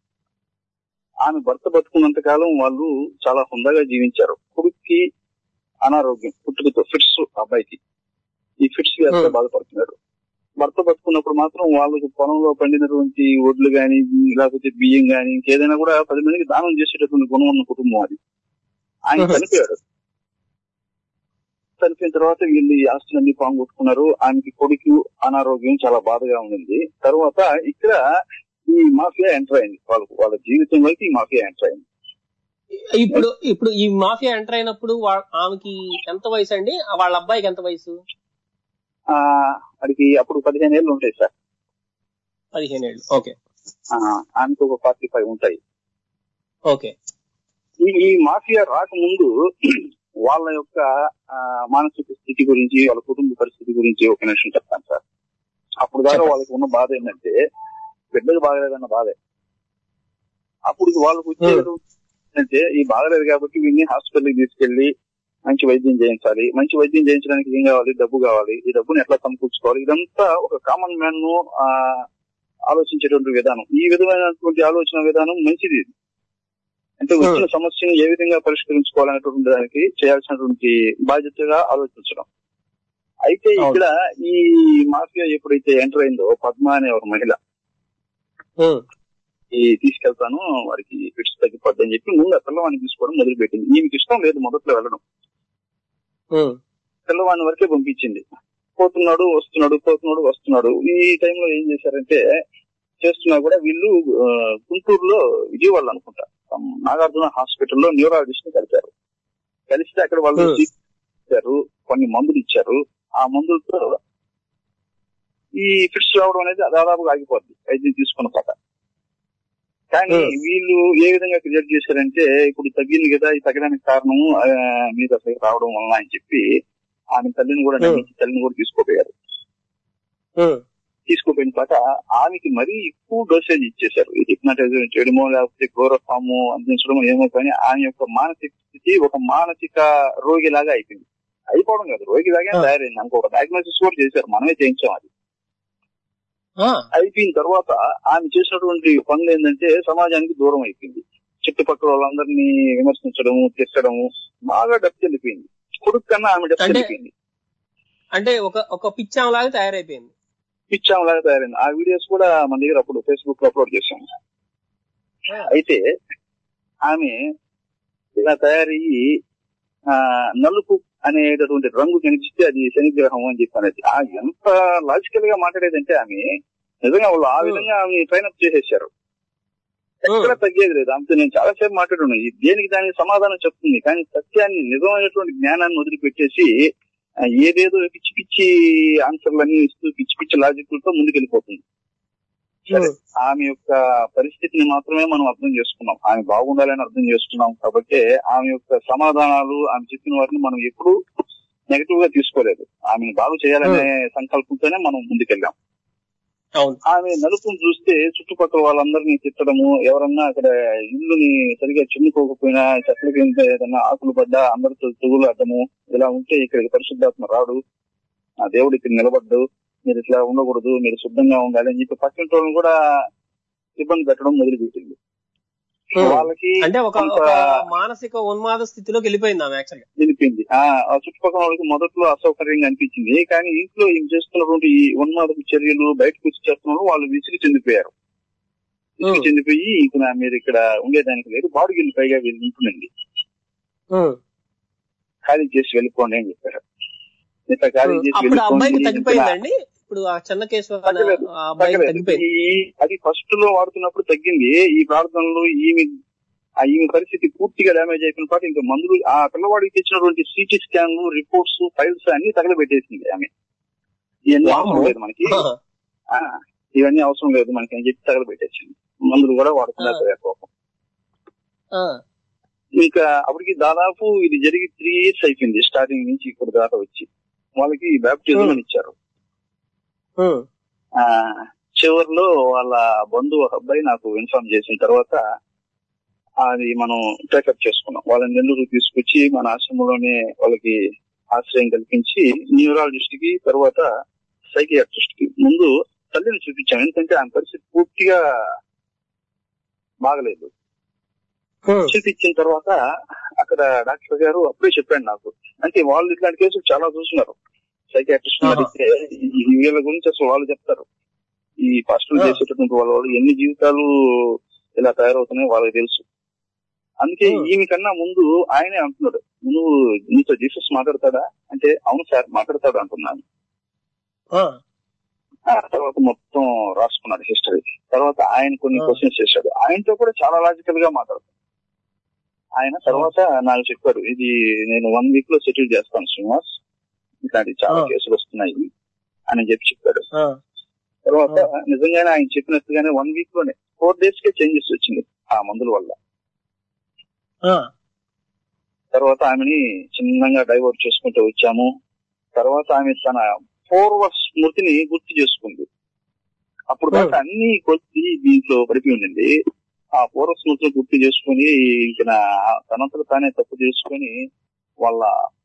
ఆమె భర్త బతుకున్నంత కాలం వాళ్ళు చాలా హుందాగా జీవించారు కొడుక్కి అనారోగ్యం పుట్టుకతో ఫిట్స్ అబ్బాయికి ఈ ఫిట్స్ వ్యాధితో Hmm. బాధపడుతున్నాడు భర్త బతుకున్నప్పుడు మాత్రం వాళ్ళకి పొలంలో పండినటువంటి ఒడ్లు గాని లేకపోతే బియ్యం గాని ఇంకేదైనా కూడా పది మందికి దానం చేసేటటువంటి గుణం ఉన్న కుటుంబం అది ఆయన Mhm. చనిపోయాడు చనిపోయిన తర్వాత వీళ్ళు ఈ ఆస్తులన్నీ పాంగొట్టుకున్నారు ఆమెకి కొడుకు అనారోగ్యం చాలా బాధగా ఉండింది తర్వాత ఇక్కడ ఈ మాఫియా ఎంటర్ అయింది వాళ్ళకు వాళ్ళ జీవితంలోకి ఈ మాఫియా ఎంటర్ అయింది ఇప్పుడు ఇప్పుడు ఈ మాఫియా ఎంటర్ అయినప్పుడు వా- ఆమెకి ఎంత వయసు అండి వాళ్ళ అబ్బాయికి ఎంత వయసు ఆ వాడికి అప్పుడు పదిహేను ఏళ్ళు ఉంటాయి సార్ పదిహేను ఏళ్ళు ఓకే ఆ, ఆమెకు ఒక ఫార్టీ ఫైవ్ ఉంటాయి ఓకే ఈ ఈ మాఫియా రాకముందు వాళ్ళ యొక్క ఆ, మానసిక స్థితి గురించి వాళ్ళ కుటుంబ పరిస్థితి గురించి ఒక నిమిషం చెప్తాను సార్ అప్పుడు దాకా చెప్పండి. వాళ్ళకి ఉన్న బాధ ఏంటంటే బిడ్డలు బాగలేదన్న బాధే అప్పుడు వాళ్ళకు వచ్చేది అంటే ఈ బాగలేదు కాబట్టి వీడిని హాస్పిటల్కి తీసుకెళ్లి మంచి వైద్యం చేయించాలి మంచి వైద్యం చేయించడానికి ఏం కావాలి డబ్బు కావాలి ఈ డబ్బుని ఎట్లా సమకూర్చుకోవాలి ఇదంతా ఒక కామన్ మ్యాన్ ను ఆ, ఆలోచించేటువంటి విధానం ఈ విధమైనటువంటి ఆలోచన విధానం మంచిది అంటే వచ్చిన సమస్యను ఏ విధంగా పరిష్కరించుకోవాలనేటువంటి దానికి చేయాల్సినటువంటి బాధ్యతగా ఆలోచించడం అయితే ఇక్కడ ఈ మాఫియా ఎప్పుడైతే ఎంటర్ అయిందో పద్మ అనే ఒక మహిళ ఉమ్, ఈ తీసుకెళ్తాను వారికి ఫిట్స్ తగ్గిపోద్దని చెప్పి ముందు ఆ పిల్లవాడిని తీసుకోవడం మొదలుపెట్టింది ఈమెకి ఇష్టం లేదు మొదట్లో వెళ్ళడం ఉమ్, పిల్లవాడిని వరకే పంపించింది పోతున్నాడు వస్తున్నాడు పోతున్నాడు వస్తున్నాడు ఈ టైంలో ఏం చేశారంటే చేస్తున్నా కూడా వీళ్ళు ఆ, గుంటూరులో విజయవాడలో అనుకుంటా ఆ, నాగార్జున హాస్పిటల్లో న్యూరాలజిస్ట్ ని కలిపారు కలిస్తే అక్కడ వాళ్ళు Hmm. సీట్ ఇచ్చారు కొన్ని మందులు ఇచ్చారు ఆ మందులతో ఈ ఫిట్స్ రావడం అనేది దాదాపుగా ఆగిపోద్ది వైద్యం తీసుకున్న పక్క కానీ Hmm. వీళ్ళు ఏ విధంగా క్రియేట్ చేశారంటే ఇప్పుడు తగ్గింది కదా ఈ తగ్గడానికి కారణము ఆ, మీద అసలు రావడం వలన అని చెప్పి ఆమె తల్లిని కూడా Hmm. నమ్మించి తల్లిని కూడా తీసుకోపోయారు ఉమ్, తీసుకోపోయిన పాట ఆమెకి మరీ ఎక్కువ డోసేజ్ ఇచ్చేశారు ఈ హిప్నటైజర్ చేయడమో లేకపోతే క్లోరోఫాము అందించడమో ఏమో కానీ ఆమె యొక్క మానసిక స్థితి ఒక మానసిక రోగిలాగా అయిపోయింది అయిపోవడం కాదు రోగిలాగే Ah. తయారైంది అనుకో ఒక డయాగ్నోసిస్ కూడా చేశారు మనమే చేయించాం అది ఆ, అయిపోయిన తర్వాత ఆమె చేసినటువంటి పనులు ఏంటంటే సమాజానికి దూరం అయిపోయింది చుట్టుపక్కల వాళ్ళందరినీ విమర్శించడము తిట్టడము బాగా డబ్బు వెళ్ళిపోయింది కొడుకు కన్నా ఆమె డబ్బు అంటే- వెళ్ళిపోయింది అంటే ఒక ఒక పిచ్చాంలాగా తయారైపోయింది పిచ్చాంలాగా తయారైంది ఆ వీడియోస్ కూడా మన దగ్గర అప్పుడు ఫేస్బుక్ లో అప్లోడ్ చేశాము అయితే ఆమె ఇలా తయారయ్యి ఆ నలుపు అనేటటువంటి రంగు కనిపిస్తే అది శనిగ్రహం అని చెప్పి అనేది ఆ ఎంత లాజికల్ గా మాట్లాడేదంటే ఆమె నిజంగా వాళ్ళు ఆ విధంగా ఆమె ట్రైనప్ చేసేసారు ఎక్కడ తగ్గేది లేదు ఆమెతో నేను చాలా సేపు మాట్లాడున్నాను ఈ దేనికి దానికి సమాధానం చెప్తుంది కానీ సత్యాన్ని నిజమైనటువంటి జ్ఞానాన్ని వదిలిపెట్టేసి ఆ, ఏదేదో పిచ్చి పిచ్చి ఆన్సర్లన్నీ ఇస్తూ పిచ్చి పిచ్చి లాజిక్లతో ముందుకెళ్ళిపోతుంది సరే ఆమె యొక్క పరిస్థితిని మాత్రమే మనం అర్థం చేసుకున్నాం ఆమె బాగుండాలని అర్థం చేసుకున్నాం కాబట్టి ఆమె యొక్క సమాధానాలు ఆమె చెప్పిన వాటిని మనం ఎప్పుడూ నెగటివ్ గా తీసుకోలేదు ఆమెను బాగు చేయాలనే సంకల్పంతోనే మనం ముందుకెళ్ళాం అవును ఆమె నలుపును చూస్తే చుట్టుపక్కల వాళ్ళందరినీ తిట్టడము ఎవరన్నా అక్కడ ఇల్లుని సరిగా చిన్నుకోకపోయినా చెట్ల కింద ఏదన్నా ఆకులు పడ్డా అందరితో తెగులు అడ్డము ఇలా ఉంటే ఇక్కడికి పరిశుద్ధాత్మ రాడు ఆ దేవుడు ఇక్కడ నిలబడ్డు మీరు ఇట్లా ఉండకూడదు మీరు శుద్ధంగా ఉండాలి అని చెప్పి పక్కింటి వాళ్ళని కూడా ఇబ్బంది పెట్టడం మొదలుపెట్టింది Hmm. వాళ్ళకి అంటే ఒక కొంత ఒక మానసిక ఉన్మాద స్థితిలోకి వెళ్ళిపోయింది ఆమె యాక్చువల్ గా నిలిపింది ఆ ఆ చుట్టుపక్కల వాళ్ళకి మొదట్లో అసౌకర్యంగా అనిపించింది కానీ ఇంట్లో ఏం చేస్తున్నటువంటి ఈ ఉన్మాదపు చర్యలు బయటకు వచ్చి చేస్తున్నారు వాళ్ళు విసిగి చెందిపోయారు విసిగి Hmm. చెందిపోయి ఇక నా మీరు ఇక్కడ ఉండేదానికి లేదు బాడుగిల్లు పైగా వీళ్ళు ఉంటుందండి ఖాళీ చేసి వెళ్ళిపోండి అని చెప్పారు ఇట్లా ఖాళీ చేసి అప్పుడు ఆ అబ్బాయికి వెళ్ళిపోండి. తగ్గిపోయిందండి ఇప్పుడు ఆ చెన్నకేశ్వర అనే తగ్గలేదు. ఆ అబ్బాయికి తగ్గలేదు. తగ్గిపోయింది ఈ- అది ఫస్ట్ లో వాడుతున్నప్పుడు తగ్గింది ఈ ప్రార్థనలు ఈమె ఆ ఈమె పరిస్థితి పూర్తిగా డ్యామేజ్ అయిపోయిన పాటు ఇంకా మందులు ఆ పిల్లవాడికి తెచ్చినటువంటి సిటీ స్కాన్లు రిపోర్ట్స్ ఫైల్స్ అన్ని తగలబెట్టేసింది ఆమె ఇవన్నీ అవసరం వామ్మో. లేదు మనకి ఆ, ఇవన్నీ అవసరం లేదు మనకి అని చెప్పి తగలబెట్టేసింది మందులు కూడా వాడకుండా ఆ. పోయారు పాపం. ఆ, ఇంకా అప్పటికి దాదాపు ఇది జరిగి త్రీ ఇయర్స్ అయిపోయింది స్టార్టింగ్ నుంచి ఇప్పుడు దాకా వచ్చి వాళ్ళకి బ్యాప్టిజం Hmm. అని ఇచ్చారు ఉమ్, ఆ చివరిలో వాళ్ళ బంధువు ఒక అబ్బాయి నాకు ఇన్ఫార్మ్ చేసిన తర్వాత అది మనం టేకప్ చేసుకున్నాం వాళ్ళని నెల్లూరు తీసుకొచ్చి మన ఆశ్రమంలోనే వాళ్ళకి ఆశ్రయం కల్పించి న్యూరాలజిస్ట్ కి తర్వాత సైకియాట్రిస్ట్ కి ముందు తల్లిని చూపించాం ఎందుకంటే ఆమె పరిస్థితి పూర్తిగా బాగలేదు ఉమ్, చూపించిన తర్వాత అక్కడ డాక్టర్ గారు అప్పుడే చెప్పాడు నాకు అంటే వాళ్ళు ఇట్లాంటి కేసులు చాలా చూస్తున్నారు సైకాట్రిస్ట్ ఆహా. అడిగితే ఈ వీళ్ళ గురించి అసలు వాళ్ళు చెప్తారు ఈ పాస్టల్ ఆ. చేసేటటువంటి వాళ్ళ వాళ్ళు ఎన్ని జీవితాలు ఇలా తయారవుతున్నాయో వాళ్ళకి తెలుసు అందుకే ఆ. ఈమె కన్నా ముందు ఆయనే అంటున్నాడు నువ్వు నీతో జీసస్ మాట్లాడతాడా అంటే అవును సార్ మాట్లాడతాడు అంటున్నాను ఆ, ఆ తర్వాత మొత్తం రాసుకున్నాడు హిస్టరీ తర్వాత ఆయన కొన్ని ఆ. క్వశ్చన్స్ చేశాడు ఆయనతో కూడా చాలా లాజికల్ గా మాట్లాడతాడు ఆయన తర్వాత నాకు చెప్పారు ఇది నేను వన్ వీక్ లో సెటిల్ చేస్తాను శ్రీనివాస్ ఇట్లాంటి చాలా ఆ. కేసులు వస్తున్నాయి అని చెప్పి చెప్పాడు ఆ, తర్వాత నిజంగానే ఆయన చెప్పినట్టుగానే వన్ వీక్ లోనే ఫోర్ డేస్ కే చేంజెస్ వచ్చింది ఆ మందుల వల్ల ఆ, తర్వాత ఆమెని చిన్నగా డైవర్ట్ చేసుకుంటూ వచ్చాము తర్వాత ఆమె తన పూర్వ స్మృతిని గుర్తు చేసుకుంది అప్పుడు దాకా అన్ని కొద్ది దీంట్లో పడిపోయి ఉండింది ఆ పూర్వ స్మృతిని గుర్తు చేసుకుని ఇంక నా- తనంతట తానే తప్పు చేసుకుని వాళ్ళ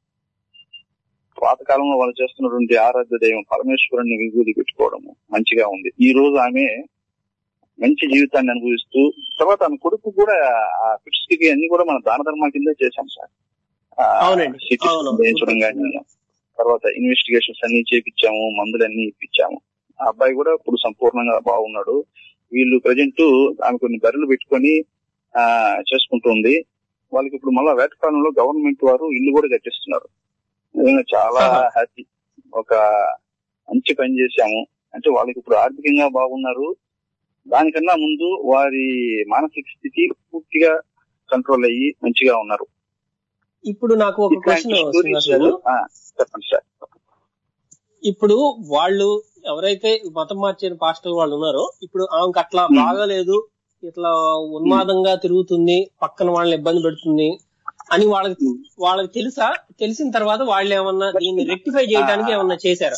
పాతకాలంలో వాళ్ళు చేస్తున్నటువంటి ఆరాధ్య దైవం పరమేశ్వరుని విభూతి పెట్టుకోవడము మంచిగా ఉంది ఈ రోజు ఆమె మంచి జీవితాన్ని అనుభవిస్తూ తర్వాత ఆమె కొడుకు కూడా ఆ ఫిట్స్ కి అన్ని కూడా మన దాన ధర్మం కింద చేశాం సార్ ఆ, అవునండి. CT అవును. చేయించడం కానీ తర్వాత ఇన్వెస్టిగేషన్స్ అన్ని చేపించాము మందులు అన్ని ఇప్పించాము ఆ అబ్బాయి కూడా ఇప్పుడు సంపూర్ణంగా బాగున్నాడు వీళ్ళు ప్రజెంట్ ఆమె కొన్ని బర్రెలు పెట్టుకొని ఆ చేసుకుంటుంది వాళ్ళకి ఇప్పుడు మళ్ళా వేటకాలంలో గవర్నమెంట్ వారు ఇల్లు కూడా కట్టిస్తున్నారు నిజంగా చాలా ఆహా. హ్యాపీ ఒక మంచి పని చేశాము అంటే వాళ్ళకి ఇప్పుడు ఆర్థికంగా బాగున్నారు దానికన్నా ముందు వారి మానసిక స్థితి పూర్తిగా కంట్రోల్ అయ్యి మంచిగా ఉన్నారు ఇప్పుడు నాకు ఒక క్వశ్చన్ ఇట్లాంటి శ్రీనివాస్ stories, గారు ఆ, చెప్పండి సార్ ఇప్పుడు వాళ్ళు ఎవరైతే మతం మార్చిన పాస్టర్ వాళ్ళు ఉన్నారో ఇప్పుడు ఆమెకు అట్లా Hmm. బాగలేదు ఇట్లా ఉన్మాదంగా తిరుగుతుంది పక్కన వాళ్ళని ఇబ్బంది పెడుతుంది అని వాళ్ళకి వాళ్ళకి తెలుసా తెలిసిన తర్వాత వాళ్ళు ఏమన్నా దీన్ని రెక్టిఫై చేయడానికి ఏమన్నా చేశారా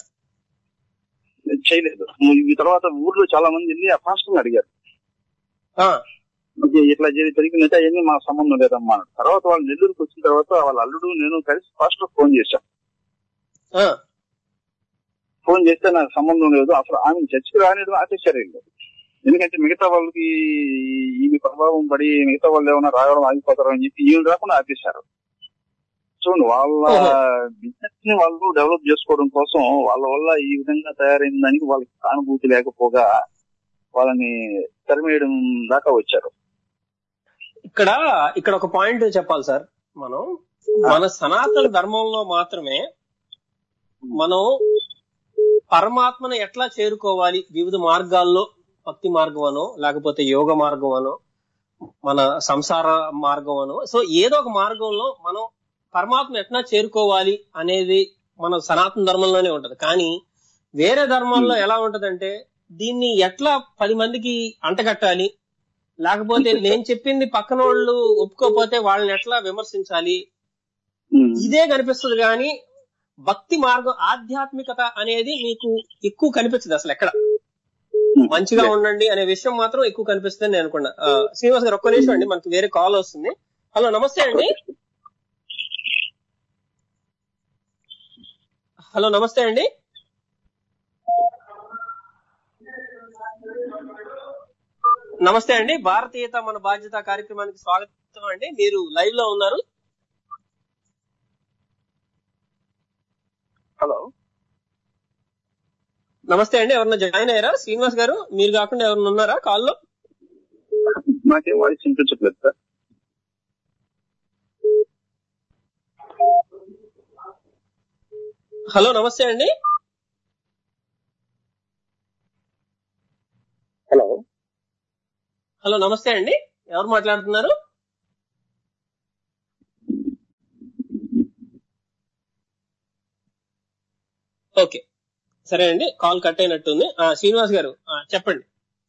చేయలేదు ఈ తర్వాత ఊర్లో చాలా మంది వెళ్ళి ఆ పాస్టర్ అడిగారు ఆ, ఇది ఇట్లా జరి- జరిగిందంటే అవన్నీ మా సంబంధం లేదమ్మా అన్నాడు. తర్వాత వాళ్ళు నెల్లూరుకి వచ్చిన తర్వాత వాళ్ళ అల్లుడు నేను కలిసి పాస్టర్ ఫోన్ చేశాం ఆ, ఫోన్ చేస్తే నాకు సంబంధం లేదు అసలు ఆమె చర్చికి రానిది ఆపేశారు వీళ్ళు ఎందుకంటే మిగతా వాళ్ళకి ఈమె ప్రభావం పడి మిగతా వాళ్ళు ఏమైనా రావడం ఆగిపోతారు అని చెప్పి ఈమె రాకుండా ఆపేశారు చూడండి వాళ్ళ ఓహో. బిజినెస్ ని వాళ్ళు డెవలప్ చేసుకోవడం కోసం వాళ్ళ వల్ల ఈ విధంగా తయారైన దానికి వాళ్ళకి సానుభూతి లేకపోగా వాళ్ళని తరిమేయడం దాకా వచ్చారు ఇక్కడ ఇక్కడ ఒక పాయింట్ చెప్పాలి సార్ మనం మన సనాతన ధర్మంలో మాత్రమే మనం పరమాత్మను ఎట్లా చేరుకోవాలి వివిధ మార్గాల్లో భక్తి మార్గం అనో లేకపోతే యోగ మార్గం అనో మన సంసార మార్గం అనో సో ఏదో ఒక మార్గంలో మనం పరమాత్మ ఎట్లా చేరుకోవాలి అనేది మన సనాతన ధర్మంలోనే ఉంటది కానీ వేరే ధర్మాల్లో ఎలా ఉంటదంటే దీన్ని ఎట్లా పది మందికి అంటగట్టాలి లేకపోతే నేను చెప్పింది పక్కన వాళ్ళు ఒప్పుకోకపోతే వాళ్ళని ఎట్లా విమర్శించాలి ఉమ్. ఇదే కనిపిస్తుంది కానీ భక్తి మార్గం ఆధ్యాత్మికత అనేది మీకు ఎక్కువ కనిపించదు అసలు ఎక్కడ ఉమ్. మంచిగా ఉండండి అనే విషయం మాత్రం ఎక్కువ కనిపిస్తుంది నేను అనుకున్నా ఆ, శ్రీనివాస్ గారు ఒక్క నిమిషం అండి మనకి వేరే కాల్ వస్తుంది హలో నమస్తే అండి హలో నమస్తే అండి నమస్తే అండి భారతీయత మన బాధ్యత కార్యక్రమానికి స్వాగతం అండి మీరు లైవ్ లో ఉన్నారు హలో నమస్తే అండి ఎవరన్నా జాయిన్ అయ్యారా శ్రీనివాస్ గారు మీరు కాకుండా ఎవరన్నా ఉన్నారా కాల్లో నాకేం వాయిస్ వినిపించట్లేదు సార్ హలో నమస్తే అండి హలో హలో నమస్తే అండి ఎవరు మాట్లాడుతున్నారు ఓకే సరే అండి కాల్ కట్ అయినట్టుంది ఆ, శ్రీనివాస్ గారు ఆ, చెప్పండి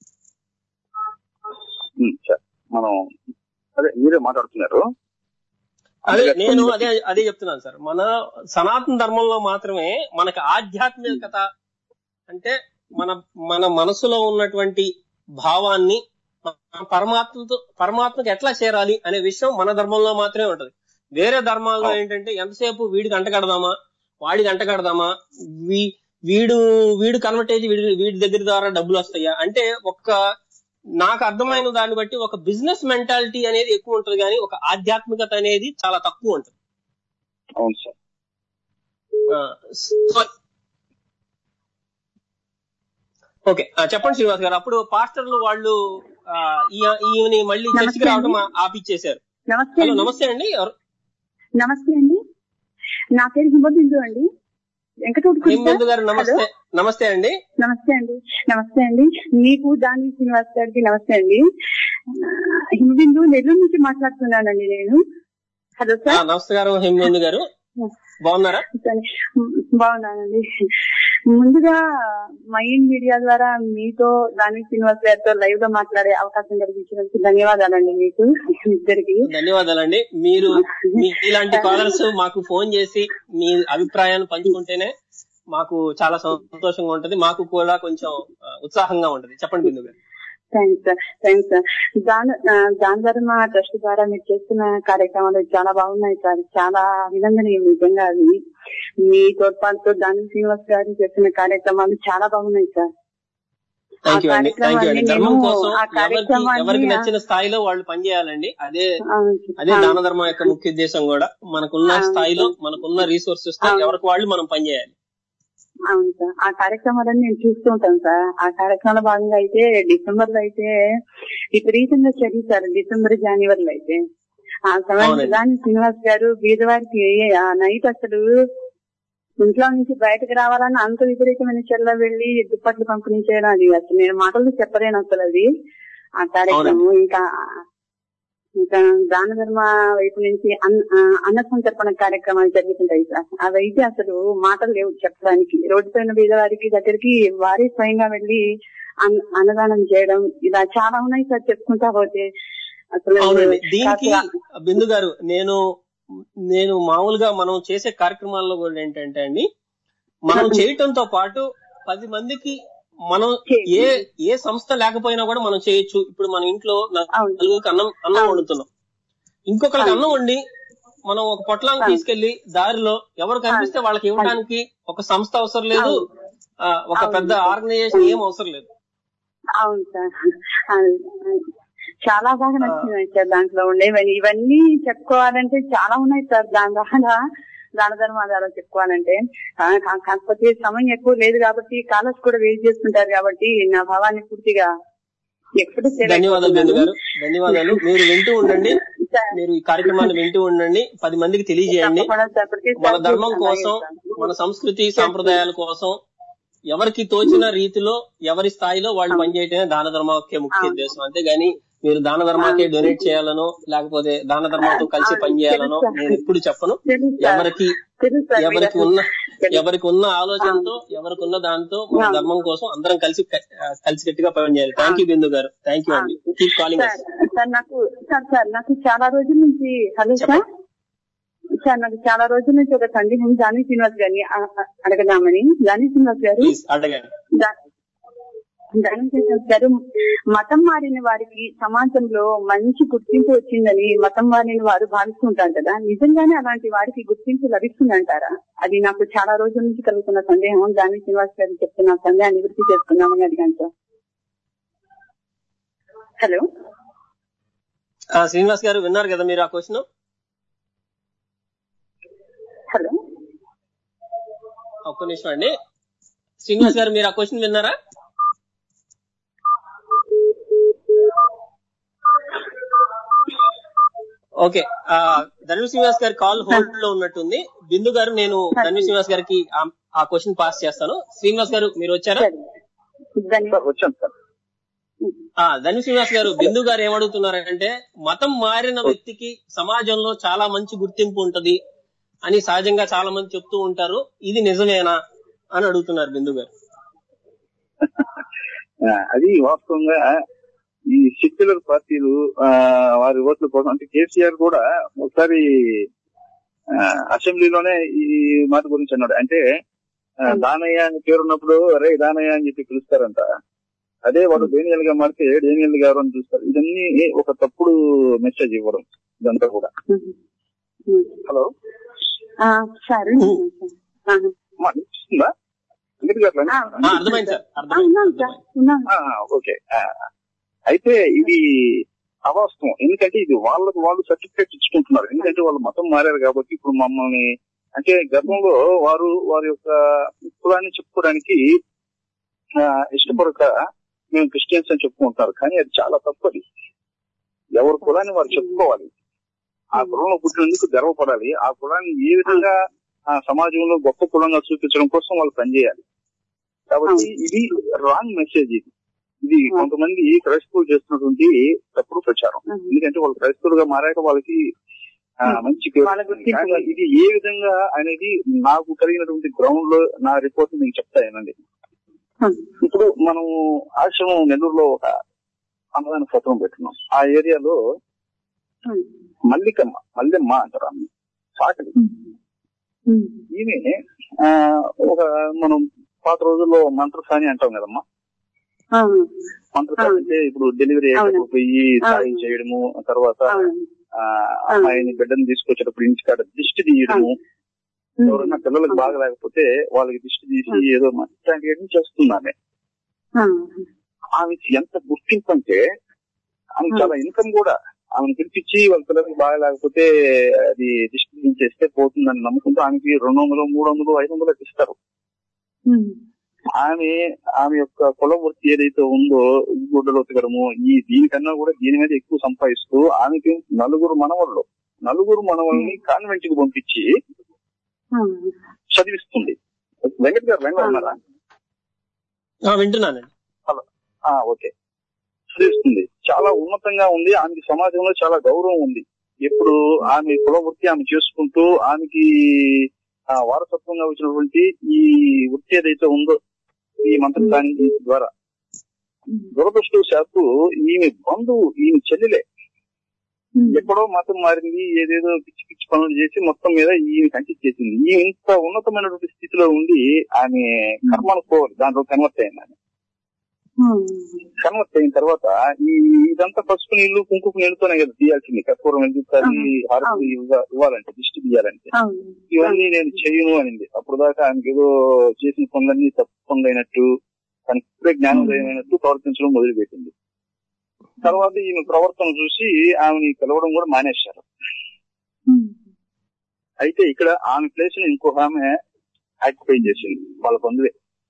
ఉమ్, సరే. మనం అదే మీరే మాట్లాడుతున్నారు అదే అందుకే నేను కొన్ని- అదే అదే చెప్తున్నాను సార్ మన సనాతన ధర్మంలో మాత్రమే మనకు ఆధ్యాత్మికత అంటే మన మన మనసులో ఉన్నటువంటి భావాన్ని మన పరమాత్మతో పరమాత్మకి ఎట్లా చేరాలి అనే విషయం మన ధర్మంలో మాత్రమే ఉంటది వేరే ధర్మాల్లో అవును. ఏంటంటే ఎంతసేపు వీడికి అంట కడదామా వాడికి అంట కడదామా వీ- వీడు వీడు కన్వర్ట్ అయ్యి వీడి వీడి దగ్గర ద్వారా డబ్బులు వస్తాయా అంటే ఒక్క నాకు అర్థమైన దాన్ని బట్టి ఒక బిజినెస్ మెంటాలిటీ అనేది ఎక్కువ ఉంటుంది కానీ ఒక ఆధ్యాత్మికత అనేది చాలా తక్కువ ఉంటుంది అవును సార్ ఆ, సో- ఓకే ఆ, చెప్పండి శ్రీనివాస్ గారు అప్పుడు పాస్టర్లు వాళ్ళు ఆ, ఈ- ఈమెని మళ్ళీ చర్చికి నమస్తే రావడం అండి. ఆపిచ్చేశారు నమస్తే హలో అండి నమస్తే అండి ఎవరు నమస్తే అండి నా పేరు హిమబిందు అండి వెంకటూరు హిమబిందు గారు నమస్తే నమస్తే అండి నమస్తే అండి నమస్తే అండి మీకు దాని శ్రీనివాస్ గారికి నమస్తే అండి హిమబిందు నెల్లూరు నుంచి మాట్లాడుతున్నానండి నేను హలో ఆ, సార్ నమస్కారం హిమబిందు గారు బాగున్నారా సరే. బాగున్నానండి ముందుగా మైండ్ మీడియా ద్వారా మీతో దాని శ్రీనివాస్ గారితో లైవ్ లో మాట్లాడే అవకాశం కలిగించినందుకు ధన్యవాదాలండి మీకు ఇద్దరికి ధన్యవాదాలండి మీరు మీ ఇలాంటి కాలర్స్ మాకు ఫోన్ చేసి మీ అభిప్రాయాన్ని పంచుకుంటేనే మాకు చాలా సంతోషంగా ఉంటది మాకు కూడా కొంచెం ఆ, ఉత్సాహంగా ఉంటది చెప్పండి బిందు గారు థ్యాంక్స్ సార్ థ్యాంక్స్ సార్ దాని దాని ధర్మ ట్రస్ట్ ద్వారా మీరు చేస్తున్న కార్యక్రమాలు చాలా బాగున్నాయి సార్ చాలా అభినందనీయం నిజంగా అవి మీ తోడ్పాటుతో దాని శ్రీనివాస్ గారు చేస్తున్న కార్యక్రమాలు చాలా బాగున్నాయి సార్ థ్యాంక్ యూ అండి థ్యాంక్ యూ అండి కార్యక్రమాన్ని ధర్మం నేను- కోసం ఆ ఎవరికి కార్యక్రమాన్ని- ఎవరికి నచ్చిన స్థాయిలో వాళ్ళు పనిచేయాలండి అదే అవును అదే సార్. దాన ధర్మం యొక్క ముఖ్య ఉద్దేశం కూడా మనకున్న అవును. స్థాయిలో మనకున్న రీసోర్సెస్ తో అవును. ఎవరికి వాళ్ళు మనం పనిచేయాలి అవును సార్ ఆ కార్యక్రమాలన్నీ నేను చూస్తూ ఉంటాను సార్ ఆ కార్యక్రమంలో భాగంగా అయితే డిసెంబర్ లో అయితే విపరీతంగా చదివిస్తారు డిసెంబర్ జనవరిలో అయితే ఆ సమయంలో అవునండి. దాని శ్రీనివాస్ గారు బీదవారికి ఆ నైట్ అసలు ఇంట్లో నుంచి బయటకు రావాలని అంత విపరీతమైన చెల్ల వెళ్లి దుప్పట్లు పంపిణీ చేయడం అది అసలు నేను మాటలు చెప్పలేను అసలు అది ఆ కార్యక్రమం ఇంకా ఇంకా దాన ధర్మ వైపు నుంచి అన్న ఆ, అన్న సంతర్పణ కార్యక్రమాలు జరుగుతుంటాయి సార్ అవైతే అసలు మాటలు లేవు చెప్పడానికి రోడ్డు పైన బీదవారికి దగ్గరికి వారే స్వయంగా వెళ్లి అన్న- అన్నదానం చేయడం ఇలా చాలా ఉన్నాయి సార్ చెప్పుకుంటా పోతే అసలు అవునండి దీనికి కాస్త- బిందు గారు నేను నేను మామూలుగా మనం చేసే కార్యక్రమాల్లో కూడా ఏంటంటే అండి మనం చేయటంతో పాటు పది మందికి మనం ఏ ఏ సంస్థ లేకపోయినా కూడా మనం చేయొచ్చు ఇప్పుడు మన ఇంట్లో నా- అవును. నలుగురికి అన్నం అన్నం వండుతున్నాం ఇంకొకరికి అన్నం వండి మనం ఒక పొట్లాన్ని తీసుకెళ్లి దారిలో ఎవరు కనిపిస్తే వాళ్ళకి ఇవ్వడానికి ఒక సంస్థ అవసరం లేదు ఆ, ఒక పెద్ద ఆర్గనైజేషన్ ఏం అవసరం లేదు అవును సార్ అవును, అవును. చాలా బాగా నచ్చింది సార్ దాంట్లో ఉండేవన్నీ ఇవన్నీ చెప్పుకోవాలంటే చాలా ఉన్నాయి సార్ దాని ద్వారా దాన ధర్మాదాలు చెప్పుకోవాలంటే ఆ, కా- కాకపోతే సమయం ఎక్కువ లేదు కాబట్టి కాలర్స్ కూడా వెయిట్ చేస్తుంటారు కాబట్టి నా భావాన్ని పూర్తిగా ఎప్పుడు ధన్యవాదాలు బిందు గారు ధన్యవాదాలు మీరు వింటూ ఉండండి సార్. మీరు ఈ కార్యక్రమాన్ని వింటూ ఉండండి పది మందికి తెలియజేయండి తప్పకుండా సార్, ప్రతిసారి మన ధర్మం చేస్తాను, కోసం అలాగే సార్. మన సంస్కృతి సాంప్రదాయాల కోసం ఎవరికి తోచిన రీతిలో ఎవరి స్థాయిలో వాళ్ళు పనిచేయటమే దాన ధర్మకే ముఖ్య ఉద్దేశం అంతేగాని మీరు దాన ధర్మాకే డొనేట్ చేయాలనో లేకపోతే దాన ధర్మంతో కలిసి పనిచేయాలనో నేను ఎప్పుడు చెప్పను తెలుసు సార్. ఎవరికి తెలుసు సార్, ఎవరికి మీరు- ఉన్న ఎవరికి ఉన్న ఆలోచనతో ఎవరికి ఉన్న దాంతో మన ధర్మం కోసం అందరం కలిసి కలిసి గట్టిగా పనిచేయాలి థ్యాంక్ యూ బిందు గారు థ్యాంక్ యూ అండి కీప్ కాలింగ్ సార్ సార్ నాకు సార్ సార్ నాకు చాలా రోజుల నుంచి హలో సార్ సార్ నాకు చాలా రోజుల నుంచి ఒక సందేహం జానీ శ్రీనివాస్ గారిని అ- అ- అడగదామని జానీ శ్రీనివాస్ గారు ప్లీజ్ అడగండి దా- జానీ శ్రీనివాస్ గారు మతం మారిన వారికి సమాజంలో మంచి గుర్తింపు వచ్చిందని మతం మారిన వారు భావిస్తుంటారు కదా నిజంగానే అలాంటి వారికి గుర్తింపు లభిస్తుందంటారా అది నాకు చాలా రోజుల నుంచి కలుగుతున్న సందేహం జానీ శ్రీనివాస్ గారు చెప్తున్న సందేహాన్ని నివృత్తి చేసుకున్నామని అడిగాను సార్ హలో ఆ, శ్రీనివాస్ గారు విన్నారు కదా మీరు ఆ క్వశ్చన్ హలో ఒక్క నిమిషం అండి శ్రీనివాస్ గారు మీరు ఆ క్వశ్చన్ విన్నారా ఓకే ఆ ధనుష్ శ్రీనివాస్ గారి కాల్ హోల్డ్ లో ఉన్నట్టుంది బిందు గారు నేను ధనుష్ శ్రీనివాస్ గారికి ఆ- ఆ క్వశ్చన్ పాస్ చేస్తాను శ్రీనివాస్ గారు మీరు వచ్చారా సరే ధన్యవాదాలు సార్ వచ్చాను సార్ ఆ ధనుష్ శ్రీనివాస్ గారు బిందు గారు ఏమడుగుతున్నారంటే మతం మారిన వ్యక్తికి సమాజంలో చాలా మంచి గుర్తింపు ఉంటది అని సహజంగా చాలా మంది చెప్తూ ఉంటారు ఇది నిజమేనా అని అడుగుతున్నారు బిందు గారు ఆ, అది వాస్తవంగా ఈ సెక్యులర్ పార్టీలు ఆ, వారి ఓట్ల కోసం అంటే కేసీఆర్ కూడా ఒకసారి ఆ, అసెంబ్లీలోనే ఈ మాట గురించి అన్నాడు అంటే ఆ, దానయ్య అని పేరున్నప్పుడు రే దానయ్య అని చెప్పి పిలుస్తారంట అదే వాడు డేనియల్ గా మారితే డేనియల్ గారు అని చూస్తారు ఇదన్నీ ఒక తప్పుడు మెసేజ్ ఇవ్వడం ఇదంతా కూడా హలో ఆ, సరే ఆ, అమ్మా, వినిపిస్తుందా వెంకట్ గారు ఆ, ఆ, అర్థమైంది సార్ ఆ, అర్థమైంది ఉన్నాను సార్ అర్థమైంది. ఉన్నాను ఆ, ఓకే ఆ, అయితే ఇది అవాస్తవం ఎందుకంటే ఇది వాళ్ళకు వాళ్ళు సర్టిఫికేట్ ఇచ్చుకుంటున్నారు ఎందుకంటే వాళ్ళు మతం మారారు కాబట్టి ఇప్పుడు మమ్మల్ని అంటే గతంలో వారు వారి యొక్క కులాన్ని చెప్పుకోవడానికి ఆ, ఇష్టపడక మేము క్రిస్టియన్స్ అని చెప్పుకుంటున్నారు కానీ అది చాలా తప్పది ఎవరి కులాన్ని వారు చెప్పుకోవాలి ఆ కులంలో పుట్టినందుకు గర్వపడాలి ఆ కులాన్ని ఏ విధంగా ఆ సమాజంలో గొప్ప కులంగా చూపించడం కోసం వాళ్ళు పనిచేయాలి కాబట్టి ఇది రాంగ్ మెసేజ్ ఇది ఇది కొంతమంది క్రైస్తవులు చేస్తున్నటువంటి తప్పుడు ప్రచారం ఎందుకంటే వాళ్ళు క్రైస్తవులుగా మారాక వాళ్ళకి ఆ, మంచి పేరు వాళ్ళ వస్తుంది. గుర్తింపు కానీ ఇది ఏ విధంగా అనేది నాకు కలిగినటువంటి గ్రౌండ్ లో నా రిపోర్ట్ మీకు చెప్తానండి ఇప్పుడు మనం ఆశ్రమం నెల్లూరులో ఒక అన్నదాన సత్రం పెట్టున్నాం ఆ ఏరియాలో మల్లికమ్మ మల్లెమ్మ అంటారు ఆమె సాకలి ఈమె ఆ, ఒక మనం పాత రోజుల్లో మంత్రసాని అంటాం కదమ్మా మంత్రసాని అంటే ఇప్పుడు డెలివరీ అయ్యేటప్పుడు పోయి సాయం చేయడము తర్వాత ఆ, అమ్మాయిని బిడ్డను తీసుకొచ్చేటప్పుడు ఇంటికాడ దిష్టి తీయడము ఎవరైనా పిల్లలకు బాగా లేకపోతే వాళ్ళకి దిష్టి తీసి ఏదో ఇట్లాంటివన్నీ చేస్తున్నామే ఆమెకి ఎంత గుర్తింపు అంటే ఆమె చాలా ఇన్కమ్ కూడా ఆమెను పిలిపించి వాళ్ళ పిల్లలకి బాగా లేకపోతే అది దిష్టి తీసేస్తే పోతుందని నమ్ముకుంటూ ఆమెకి రెండు వందలు మూడు వందలు ఐదు వందలు ఇస్తారు ఆమె ఆమె యొక్క కుల వృత్తి ఏదైతే ఉందో గుడ్డలు ఉతకడము ఈ దీనికన్నా కూడా దీని మీద ఎక్కువ సంపాదిస్తూ ఆమెకి నలుగురు మనవళ్ళు నలుగురు మనవల్ని కాన్వెంట్ కి పంపించి చదివిస్తుంది వెంకట్ గారు వెంకట ఉన్నారా ఆ, వింటున్నానండి ఆ, ఓకే చదివిస్తుంది చాలా ఉన్నతంగా ఉంది ఆమెకి సమాజంలో చాలా గౌరవం ఉంది ఇప్పుడు ఆమె కుల వృత్తి ఆమె చేసుకుంటూ ఆమెకి ఆ, వారసత్వంగా వచ్చినటువంటి ఈ వృత్తి ఏదైతే ఉందో ఈ మంత్రసాని ద్వారా దురదృష్టవశాత్తు ఈమె బంధువు ఈమె చెల్లెలే ఎక్కడో మతం మారింది ఏదేదో పిచ్చి పిచ్చి పనులు చేసి మొత్తం మీద ఈమె కంటిచ్చేసింది ఈ ఇంత ఉన్నతమైనటువంటి స్థితిలో ఉండి ఆమె కర్మను పోవాలి దాంట్లో కన్వర్ట్ అయింది ఆమె కన్వర్ట్ అయిన తర్వాత ఈ ఇదంతా పసుపు నీళ్లు కుంకుమ నీళ్ళతోనే కదా తీయాల్సింది కర్పూరం వెలిగించాలి హారతి ఇవ్వ- ఇవ్వాలంటే దిష్టి తీయాలంటే ఇవన్నీ నేను చేయను అనింది అప్పుడు దాకా ఆమెకి ఏదో చేసిన పనులన్నీ తప్పు పనులైనట్టు తనకి ఇప్పుడే జ్ఞానోదయం అయినట్టు ప్రవర్తించడం మొదలుపెట్టింది తర్వాత ఈమె ప్రవర్తన చూసి ఆమెని పిలవడం కూడా మానేశారు అయితే ఇక్కడ ఆమె ప్లేస్ ని ఇంకొక ఆమె ఆక్యుపై చేసింది వాళ్ళ బంధువే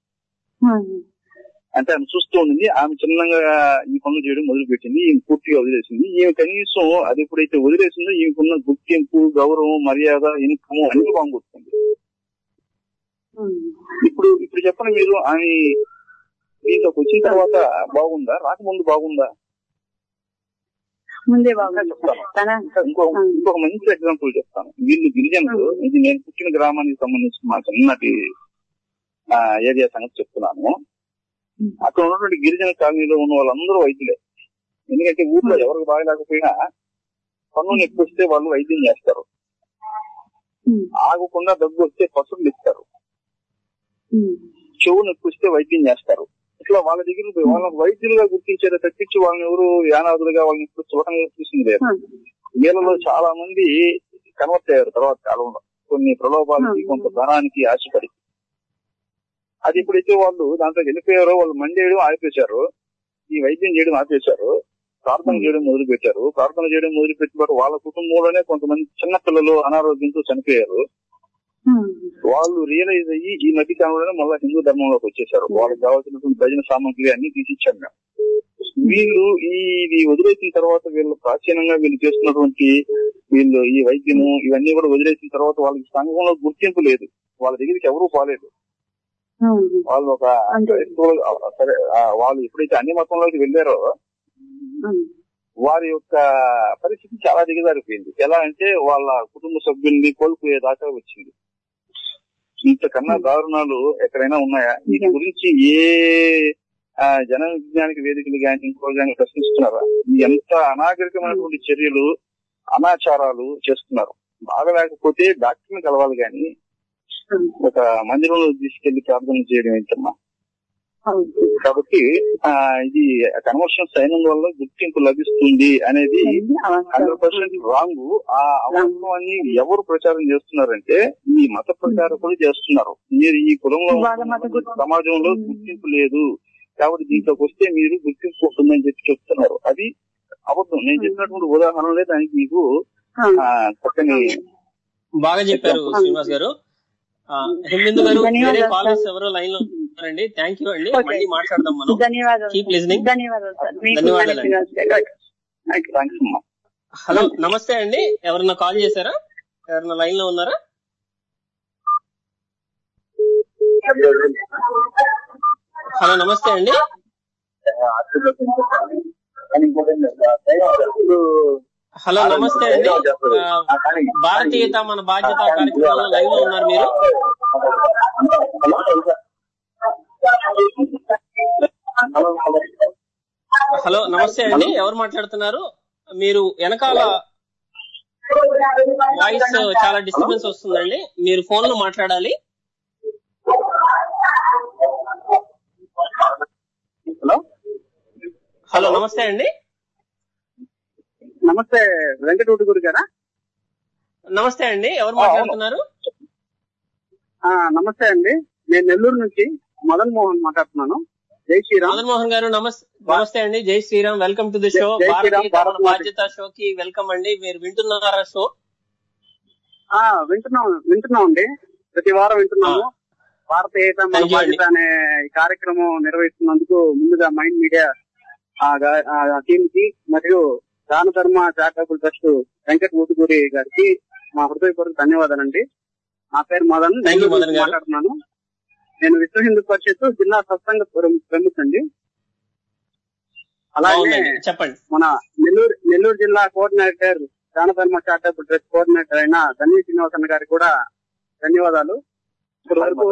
అంటే ఆమె చూస్తూ ఉండింది ఆమె చిన్నగా ఈ పనులు చేయడం మొదలు పెట్టింది ఈమె పూర్తిగా వదిలేసింది ఈమె కనీసం అది ఎప్పుడైతే వదిలేసిందో ఈమెకున్న గుర్తింపు గౌరవం మర్యాద ఇన్కమ్ అన్ని బాగుంటుంది ఇప్పుడు ఇప్పుడు చెప్పండి మీరు ఆమె దీంట్లోకి వచ్చిన తర్వాత బాగుందా రాకముందు బాగుందా ముందే ఇంకా బాగుంది చెప్తాను తన ఇంకా ఇంకో ఇంకొక మంచి ఎగ్జాంపుల్ చెప్తాను వీళ్ళు గిరిజనులు ఇది నేను పుట్టిన గ్రామానికి సంబంధించి మా చిన్నటి ఆ, ఏరియా సంగతి చెప్తున్నాను అక్కడ ఉన్నటువంటి గిరిజన కాలనీలో ఉన్న వాళ్ళందరూ వైద్యులే ఎందుకంటే ఊర్లో ఎవరికి బాగలేకపోయినా పన్ను నొప్పి వస్తే వాళ్ళు వైద్యం చేస్తారు ఆగకుండా దగ్గు వస్తే పసుపులు ఇస్తారు చెవు నొప్పి వస్తే వైద్యం చేస్తారు ఇట్లా వాళ్ళ దగ్గర పోయి వాళ్ళని వైద్యులుగా గుర్తించేది తప్పించి వాళ్ళని ఎవరు యానాదులుగా వాళ్ళని ఇప్పుడు చూడంగా చూసింది లేదు వీళ్ళలో చాలా మంది కన్వర్ట్ అయ్యారు తర్వాత కాలంలో కొన్ని ప్రలోభాలకి కొంత ధనానికి ఆశపడి అది ఎప్పుడైతే వాళ్ళు దాంట్లో వెళ్ళిపోయారో వాళ్ళు మండేయడం ఆపేశారు ఈ వైద్యం చేయడం ఆపేశారు ప్రార్థన చేయడం మొదలు పెట్టారు ప్రార్థన చేయడం మొదలు పెట్టిన వాళ్ళ కుటుంబంలోనే కొంతమంది చిన్న పిల్లలు అనారోగ్యంతో చనిపోయారు వాళ్ళు రియలైజ్ అయ్యి ఈ మధ్య కాలంలోనే మళ్ళీ హిందూ ధర్మంలోకి వచ్చేసారు వాళ్ళకి కావాల్సినటువంటి భజన సామాగ్రి అన్ని తీసిచ్చాం మేము వీళ్ళు ఈ ఇది వదిలేసిన తర్వాత వీళ్ళు ప్రాచీనంగా వీళ్ళు చేస్తున్నటువంటి వీళ్ళు ఈ వైద్యము ఇవన్నీ కూడా వదిలేసిన తర్వాత వాళ్ళకి సంఘంలో గుర్తింపు లేదు వాళ్ళ దగ్గరికి ఎవరూ పోలేదు వాళ్ళు ఒక అంతే. క్రైస్తవులు ఆ, సరే ఆ, వాళ్ళు ఎప్పుడైతే అన్ని మతంలోకి వెళ్ళారో వారి యొక్క పరిస్థితి చాలా దిగజారిపోయింది ఎలా అంటే వాళ్ళ కుటుంబ సభ్యుల్ని కోల్పోయేదాకా వచ్చింది ఇంతకన్నా దారుణాలు ఎక్కడైనా ఉన్నాయా వీటి గురించి ఏ ఆ, జన విజ్ఞానిక వేదికలు కానీ ఇంకో కానీ ప్రశ్నిస్తున్నారా ఎంత అనాగరికమైనటువంటి చర్యలు అనాచారాలు చేస్తున్నారు బాగా లేకపోతే డాక్టర్ని కలవాలి కానీ ఒక మందిరంలో తీసుకెళ్లి ప్రార్థన చేయడం ఏంటమ్మా కాబట్టి ఆ ఇది కన్వర్షన్స్ అయిన వల్ల గుర్తింపు లభిస్తుంది అనేది హండ్రెడ్ పర్సెంట్ రాంగ్ ఆ అవాస్తవాన్ని ఎవరు ప్రచారం చేస్తున్నారంటే ఈ మత ప్రచారకులు చేస్తున్నారు మీరు ఈ కులంలో వాళ్ళ మత గుర్తింపు. సమాజంలో గుర్తింపు లేదు కాబట్టి దీంట్లోకి వస్తే మీరు గుర్తింపు ఉంటుందని చెప్పి చెప్తున్నారు అది అబద్ధం నేను చెప్పినటువంటి ఉదాహరణలే దానికి మీకు ఆ, చక్కని బాగా చెప్పారు శ్రీనివాస్ గారు ఆ, హిమిందు గారు వేరే ధన్యవాదాలు, కాలర్స్ సార్. ఎవరో లైన్ లో ఉన్నారండి థ్యాంక్ యూ అండి Okay. మళ్ళీ మాట్లాడదాం మనం ధన్యవాదాలు Keep listening. ధన్యవాదాలు సార్ మీకు ధన్యవాదాలు అండి. ధన్యవాదాలు. థ్యాంక్స్ అమ్మా హలో నమస్తే అండి ఎవరన్నా కాల్ చేశారా ఎవరన్నా లైన్ లో ఉన్నారా హలో నమస్తే అండి హలో నమస్తే అండి ఆ, భారతీయత మన బాధ్యత కార్యక్రమంలో లైవ్ లో ఉన్నారు మీరు హలో నమస్తే అండి ఎవరు మాట్లాడుతున్నారు మీరు వెనకాల వాయిస్ చాలా డిస్టర్బెన్స్ వస్తుందండి మీరు ఫోన్ లో మాట్లాడాలి హలో హలో నమస్తే అండి నమస్తే వెంకటూటి గురి గారా నమస్తే అండి ఎవరు మాట్లాడుతున్నారు ఆ, నమస్తే అండి నేను నెల్లూరు నుంచి మదన్ మోహన్ మాట్లాడుతున్నాను జై శ్రీరామ్ మదన్ మోహన్ గారు నమస్తే నమస్తే అండి జై Sriram welcome to the show జై శ్రీరామ్, భారతీయత మన భారత్ మాత. బాధ్యత షో కి వెల్కమ్ అండి మీరు వింటున్నారా షో ఆ వింటున్నాం వింటున్నాం అండి ప్రతి వారం వింటున్నాము భారతీయత మన Thank you అండి. బాధ్యత అనే ఈ కార్యక్రమం నిర్వహిస్తున్నందుకు ముందుగా మైండ్ మీడియా టీమ్ కి మరియు దాన ధర్మ చారిటబుల్ ట్రస్ట్ వెంకట ఊటుకూరి గారికి మా హృదయపూర్వక ధన్యవాదాలండి నా పేరు మదన్ Thank you, నెల్లూరు మదన్ నుంచి గారు. మాట్లాడుతున్నాను నేను విశ్వ హిందూ పరిషత్ జిల్లా సత్సంగ ప్రము- ప్రముఖ అండి అలాగే బాగుందండి చెప్పండి మన నెల్లూరు నెల్లూరు జిల్లా coordinator Danadharma charitable trust coordinator అయిన ధన్య శ్రీనివాసన్ గారికి కూడా ధన్యవాదాలు ఇప్పటి వరకు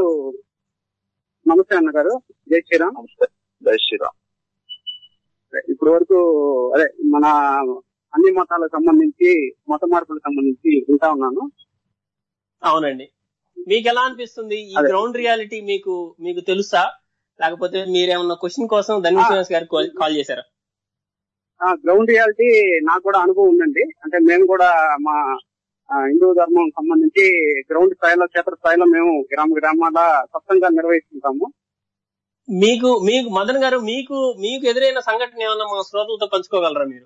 నమస్తే అన్న గారు జై శ్రీరామ్ జై శ్రీరామ్ ఇప్పటి వరకు అదే మన అన్ని మతాలకు సంబంధించి మత మార్పులకు సంబంధించి వింటా ఉన్నాను అవునండి మీకు ఎలా అనిపిస్తుంది ఈ అదే. గ్రౌండ్ రియాలిటీ మీకు మీకు తెలుసా లేకపోతే మీరేమన్నా క్వశ్చన్ కోసం ధన్య ఆ. శ్రీనివాస్ గారికి కాల్- కాల్ చేశారా ఆ గ్రౌండ్ రియాలిటీ నాకు కూడా అనుభవం ఉందండి అంటే మేము కూడా మా ఆ, హిందూ ధర్మం సంబంధించి గ్రౌండ్ స్థాయిలో క్షేత్ర స్థాయిలో మేము గ్రామ గ్రామాల సత్సంగా నిర్వహిస్తుంటాము మీకు మీకు మదన్ గారు మీకు మీకు ఎదురైన సంఘటన ఏమన్నా మా శ్రోతలతో పంచుకోగలరా మీరు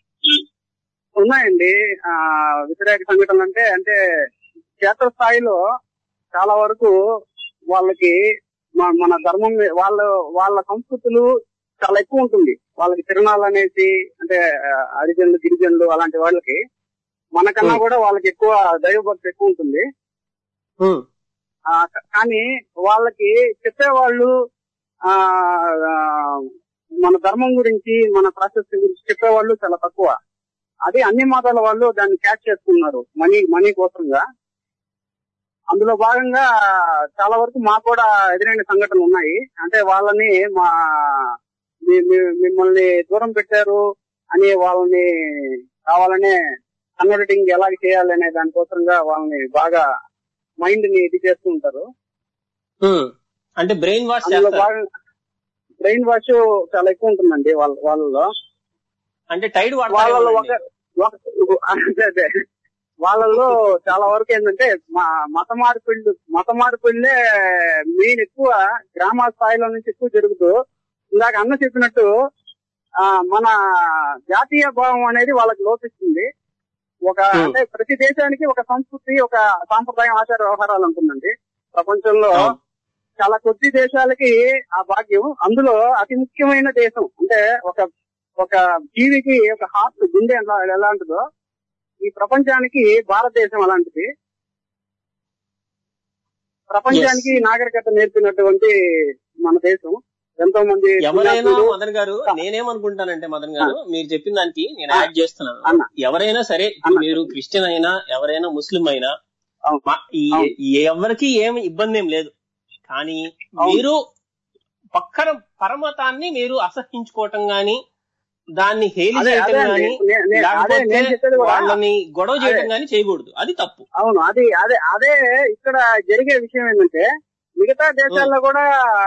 ఉన్నాయండి ఆ వ్యతిరేక సంఘటనలు అంటే అంటే క్షేత్ర స్థాయిలో చాలా వరకు వాళ్ళకి మ- మన ధర్మం మీ- వాళ్ళ వాళ్ళ సంస్కృతులు చాలా ఎక్కువ ఉంటుంది వాళ్ళకి తిరణాలు అనేసి అంటే ఆ, హరిజనులు గిరిజనులు అలాంటి వాళ్ళకి మనకన్నా Hmm. కూడా వాళ్ళకి ఎక్కువ దైవభక్తి ఎక్కువ ఉంటుంది హ్మ్. ఆ, క- కానీ వాళ్ళకి చెప్పేవాళ్ళు ఆ ఆ, మన ధర్మం గురించి మన ప్రాసెస్ గురించి చెప్పేవాళ్ళు చాలా తక్కువ అది అన్ని మతాల వాళ్ళు దాన్ని క్యాచ్ చేస్తున్నారు మనీ మనీ కోసంగా అందులో భాగంగా చాలా వరకు మాకు కూడా ఎదురైన సంఘటనలు ఉన్నాయి అంటే వాళ్ళని మా మీ- మీ- మిమ్మల్ని దూరం పెట్టారు అని వాళ్ళని కావాలనే కన్వర్టింగ్ ఎలా చేయాలి అనే దానికోసంగా వాళ్ళని బాగా మైండ్ ని ఇది చేస్తూ ఉంటారు హ్మ్. అంటే బ్రెయిన్ వాష్ అందులో చేస్తారు బాగా బ్రెయిన్ వాష్ చాలా ఎక్కువ ఉంటుందండి వాళ్ళ వాళ్ళలో అంటే టైడ్ వాళ్ళలో వాడతారు ఒక ఒక- అదే అదే వాళ్ళలో చాలా వరకు ఏంటంటే మా మత మార్పిళ్ళు మత మార్పిళ్ళే మెయిన్ ఎక్కువ గ్రామ స్థాయిలో నుంచి ఎక్కువ జరుగుతూ ఇందాక అన్న చెప్పినట్టు ఆ మన జాతీయ భావం అనేది వాళ్ళకి లోపిస్తుంది ఒక Hmm. అంటే ప్రతి దేశానికి ఒక సంస్కృతి ఒక సాంప్రదాయం ఆచార వ్యవహారాలు ఉంటుందండి ప్రపంచంలో చాలా కొద్ది దేశాలకి ఆ భాగ్యం అందులో అతి ముఖ్యమైన దేశం అంటే ఒక ఒక జీవికి ఒక హార్ట్ గుండె ఎలా ఎలాంటిదో ఈ ప్రపంచానికి భారతదేశం అలాంటిది ప్రపంచానికి నాగరికత నేర్పినటువంటి మన దేశం ఎంతో మంది ఎవరైనా పుణ్యాత్ములు- మదన్ గారు నేనేమనుకుంటానంటే మదన్ గారు మీరు చెప్పిన దానికి నేను యాడ్ చేస్తున్నాను అన్న ఎవరైనా సరే ఇప్పుడు అన్న. మీరు క్రిస్టియన్ అయినా ఎవరైనా ముస్లిం అయినా అవును. మా- ఈ- అవును. ఎవరికి ఏమి ఇబ్బంది ఏం లేదు కానీ అవును. మీరు పక్కన పరమతాన్ని మీరు అసహించుకోవటం గాని దాన్ని హేలి అదే చేయటం అదే అండి. గాని నే- నే- అదే లేకపోతే నేను చెప్పేది కూడా వాళ్ళని గొడవ చేయటం అదే. గాని చేయకూడదు అది తప్పు అవును అది అదే అదే ఇక్కడ జరిగే విషయం ఏంటంటే మిగతా దేశాల్లో కూడా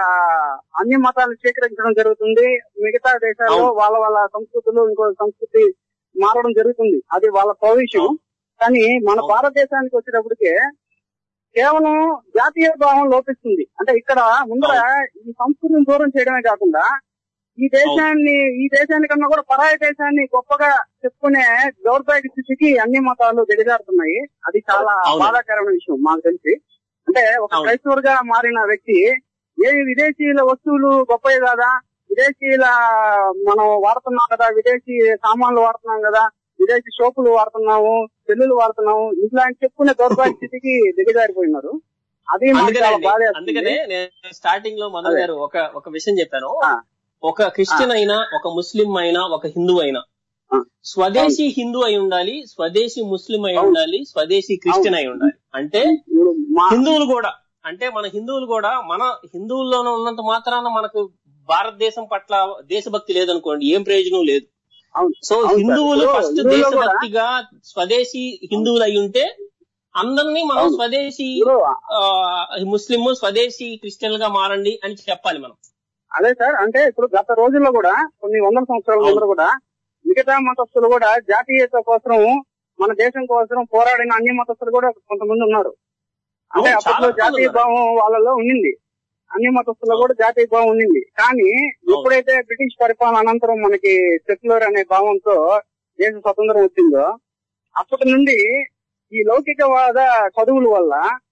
అన్ని మతాలు స్వీకరించడం జరుగుతుంది మిగతా దేశాల్లో అవును. వాళ్ళ వాళ్ళ సంస్కృతులు ఇంకో సంస్కృతి మారడం జరుగుతుంది అది వాళ్ళ ప్రవిషయం అవును. కానీ మన అవును. భారతదేశానికి వచ్చేటప్పటికే కేవలం జాతీయ భావం లోపిస్తుంది అంటే ఇక్కడ ముందర ఈ సంస్కృతిని దూరం చేయడమే కాకుండా ఈ దేశాన్ని ఈ దేశాన్ని కన్నా కూడా పరాయి దేశాన్ని గొప్పగా చెప్పుకునే దౌర్భాగ్య స్థితికి అన్ని మతాలు దిగజారుతున్నాయి అది చాలా అవును. బాధాకరమైన విషయం మాకు తెలిసి అంటే ఒక అవును. క్రైస్తవుడిగా మారిన వ్యక్తి ఏ విదేశీయుల వస్తువులు గొప్పవి కాదా విదేశీయుల మనం వాడుతున్నాం కదా విదేశీ సామాన్లు వాడుతున్నాం కదా విదేశీ సోపులు వాడుతున్నాము సెల్లులు వాడుతున్నాము ఇట్లాంటి చెప్పుకునే దౌర్భాగ్య స్థితికి దిగజారిపోయినారు అది మాకు అందుకనే చాలా అండి, బాధ అందుకనే నేను స్టార్టింగ్ లో మదన్ అదే. గారు ఒక ఒక విషయం చెప్పాను ఆ. ఒక క్రిస్టియన్ అయినా ఒక ముస్లిం అయినా ఒక హిందూ అయినా ఆ. స్వదేశీ హిందూ అయి ఉండాలి స్వదేశీ ముస్లిం అయి అవును. ఉండాలి స్వదేశీ క్రిస్టియన్ అయి ఉండాలి అంటే ఇప్పుడు మా హిందువులు కూడా అంటే మన హిందువులు కూడా మన హిందువుల్లోనే ఉన్నంత మాత్రాన మనకు భారతదేశం పట్ల దేశభక్తి లేదనుకోండి ఏం ప్రయోజనం లేదు అవును సో అవును సార్. హిందువులు ఇప్పుడు ఫస్ట్ హిందువుల్లో కూడా- దేశభక్తిగా స్వదేశీ హిందువులు అయి ఉంటే అందరినీ మనం అవును. స్వదేశీ ఇప్పుడు ఆ, ముస్లిం స్వదేశీ క్రిస్టియన్లుగా మారండి అని చెప్పాలి మనం అదే సార్ అంటే ఇప్పుడు గత రోజుల్లో కూడా కొన్ని వందల సంవత్సరాల అవును. ముందర కూడా మిగతా మతస్థులు కూడా జాతీయత కోసం మన దేశం కోసం పోరాడిన అన్ని మతస్థులు కూడా కొంతమంది ఉన్నారు అంటే అవును, అప్పట్లో చాలా మంది జాతీయ ఉన్నారు. భావం వాళ్ళలో ఉండింది అన్ని మతస్థుల్లో కూడా జాతీయ భావం ఉండింది కానీ ఎప్పుడైతే బ్రిటిష్ పరిపాలన అనంతరం మనకి సెక్యులర్ అనే భావంతో దేశ స్వతంత్రం వచ్చిందో అప్పటి నుండి ఈ లౌకికవాద చదువుల వల్ల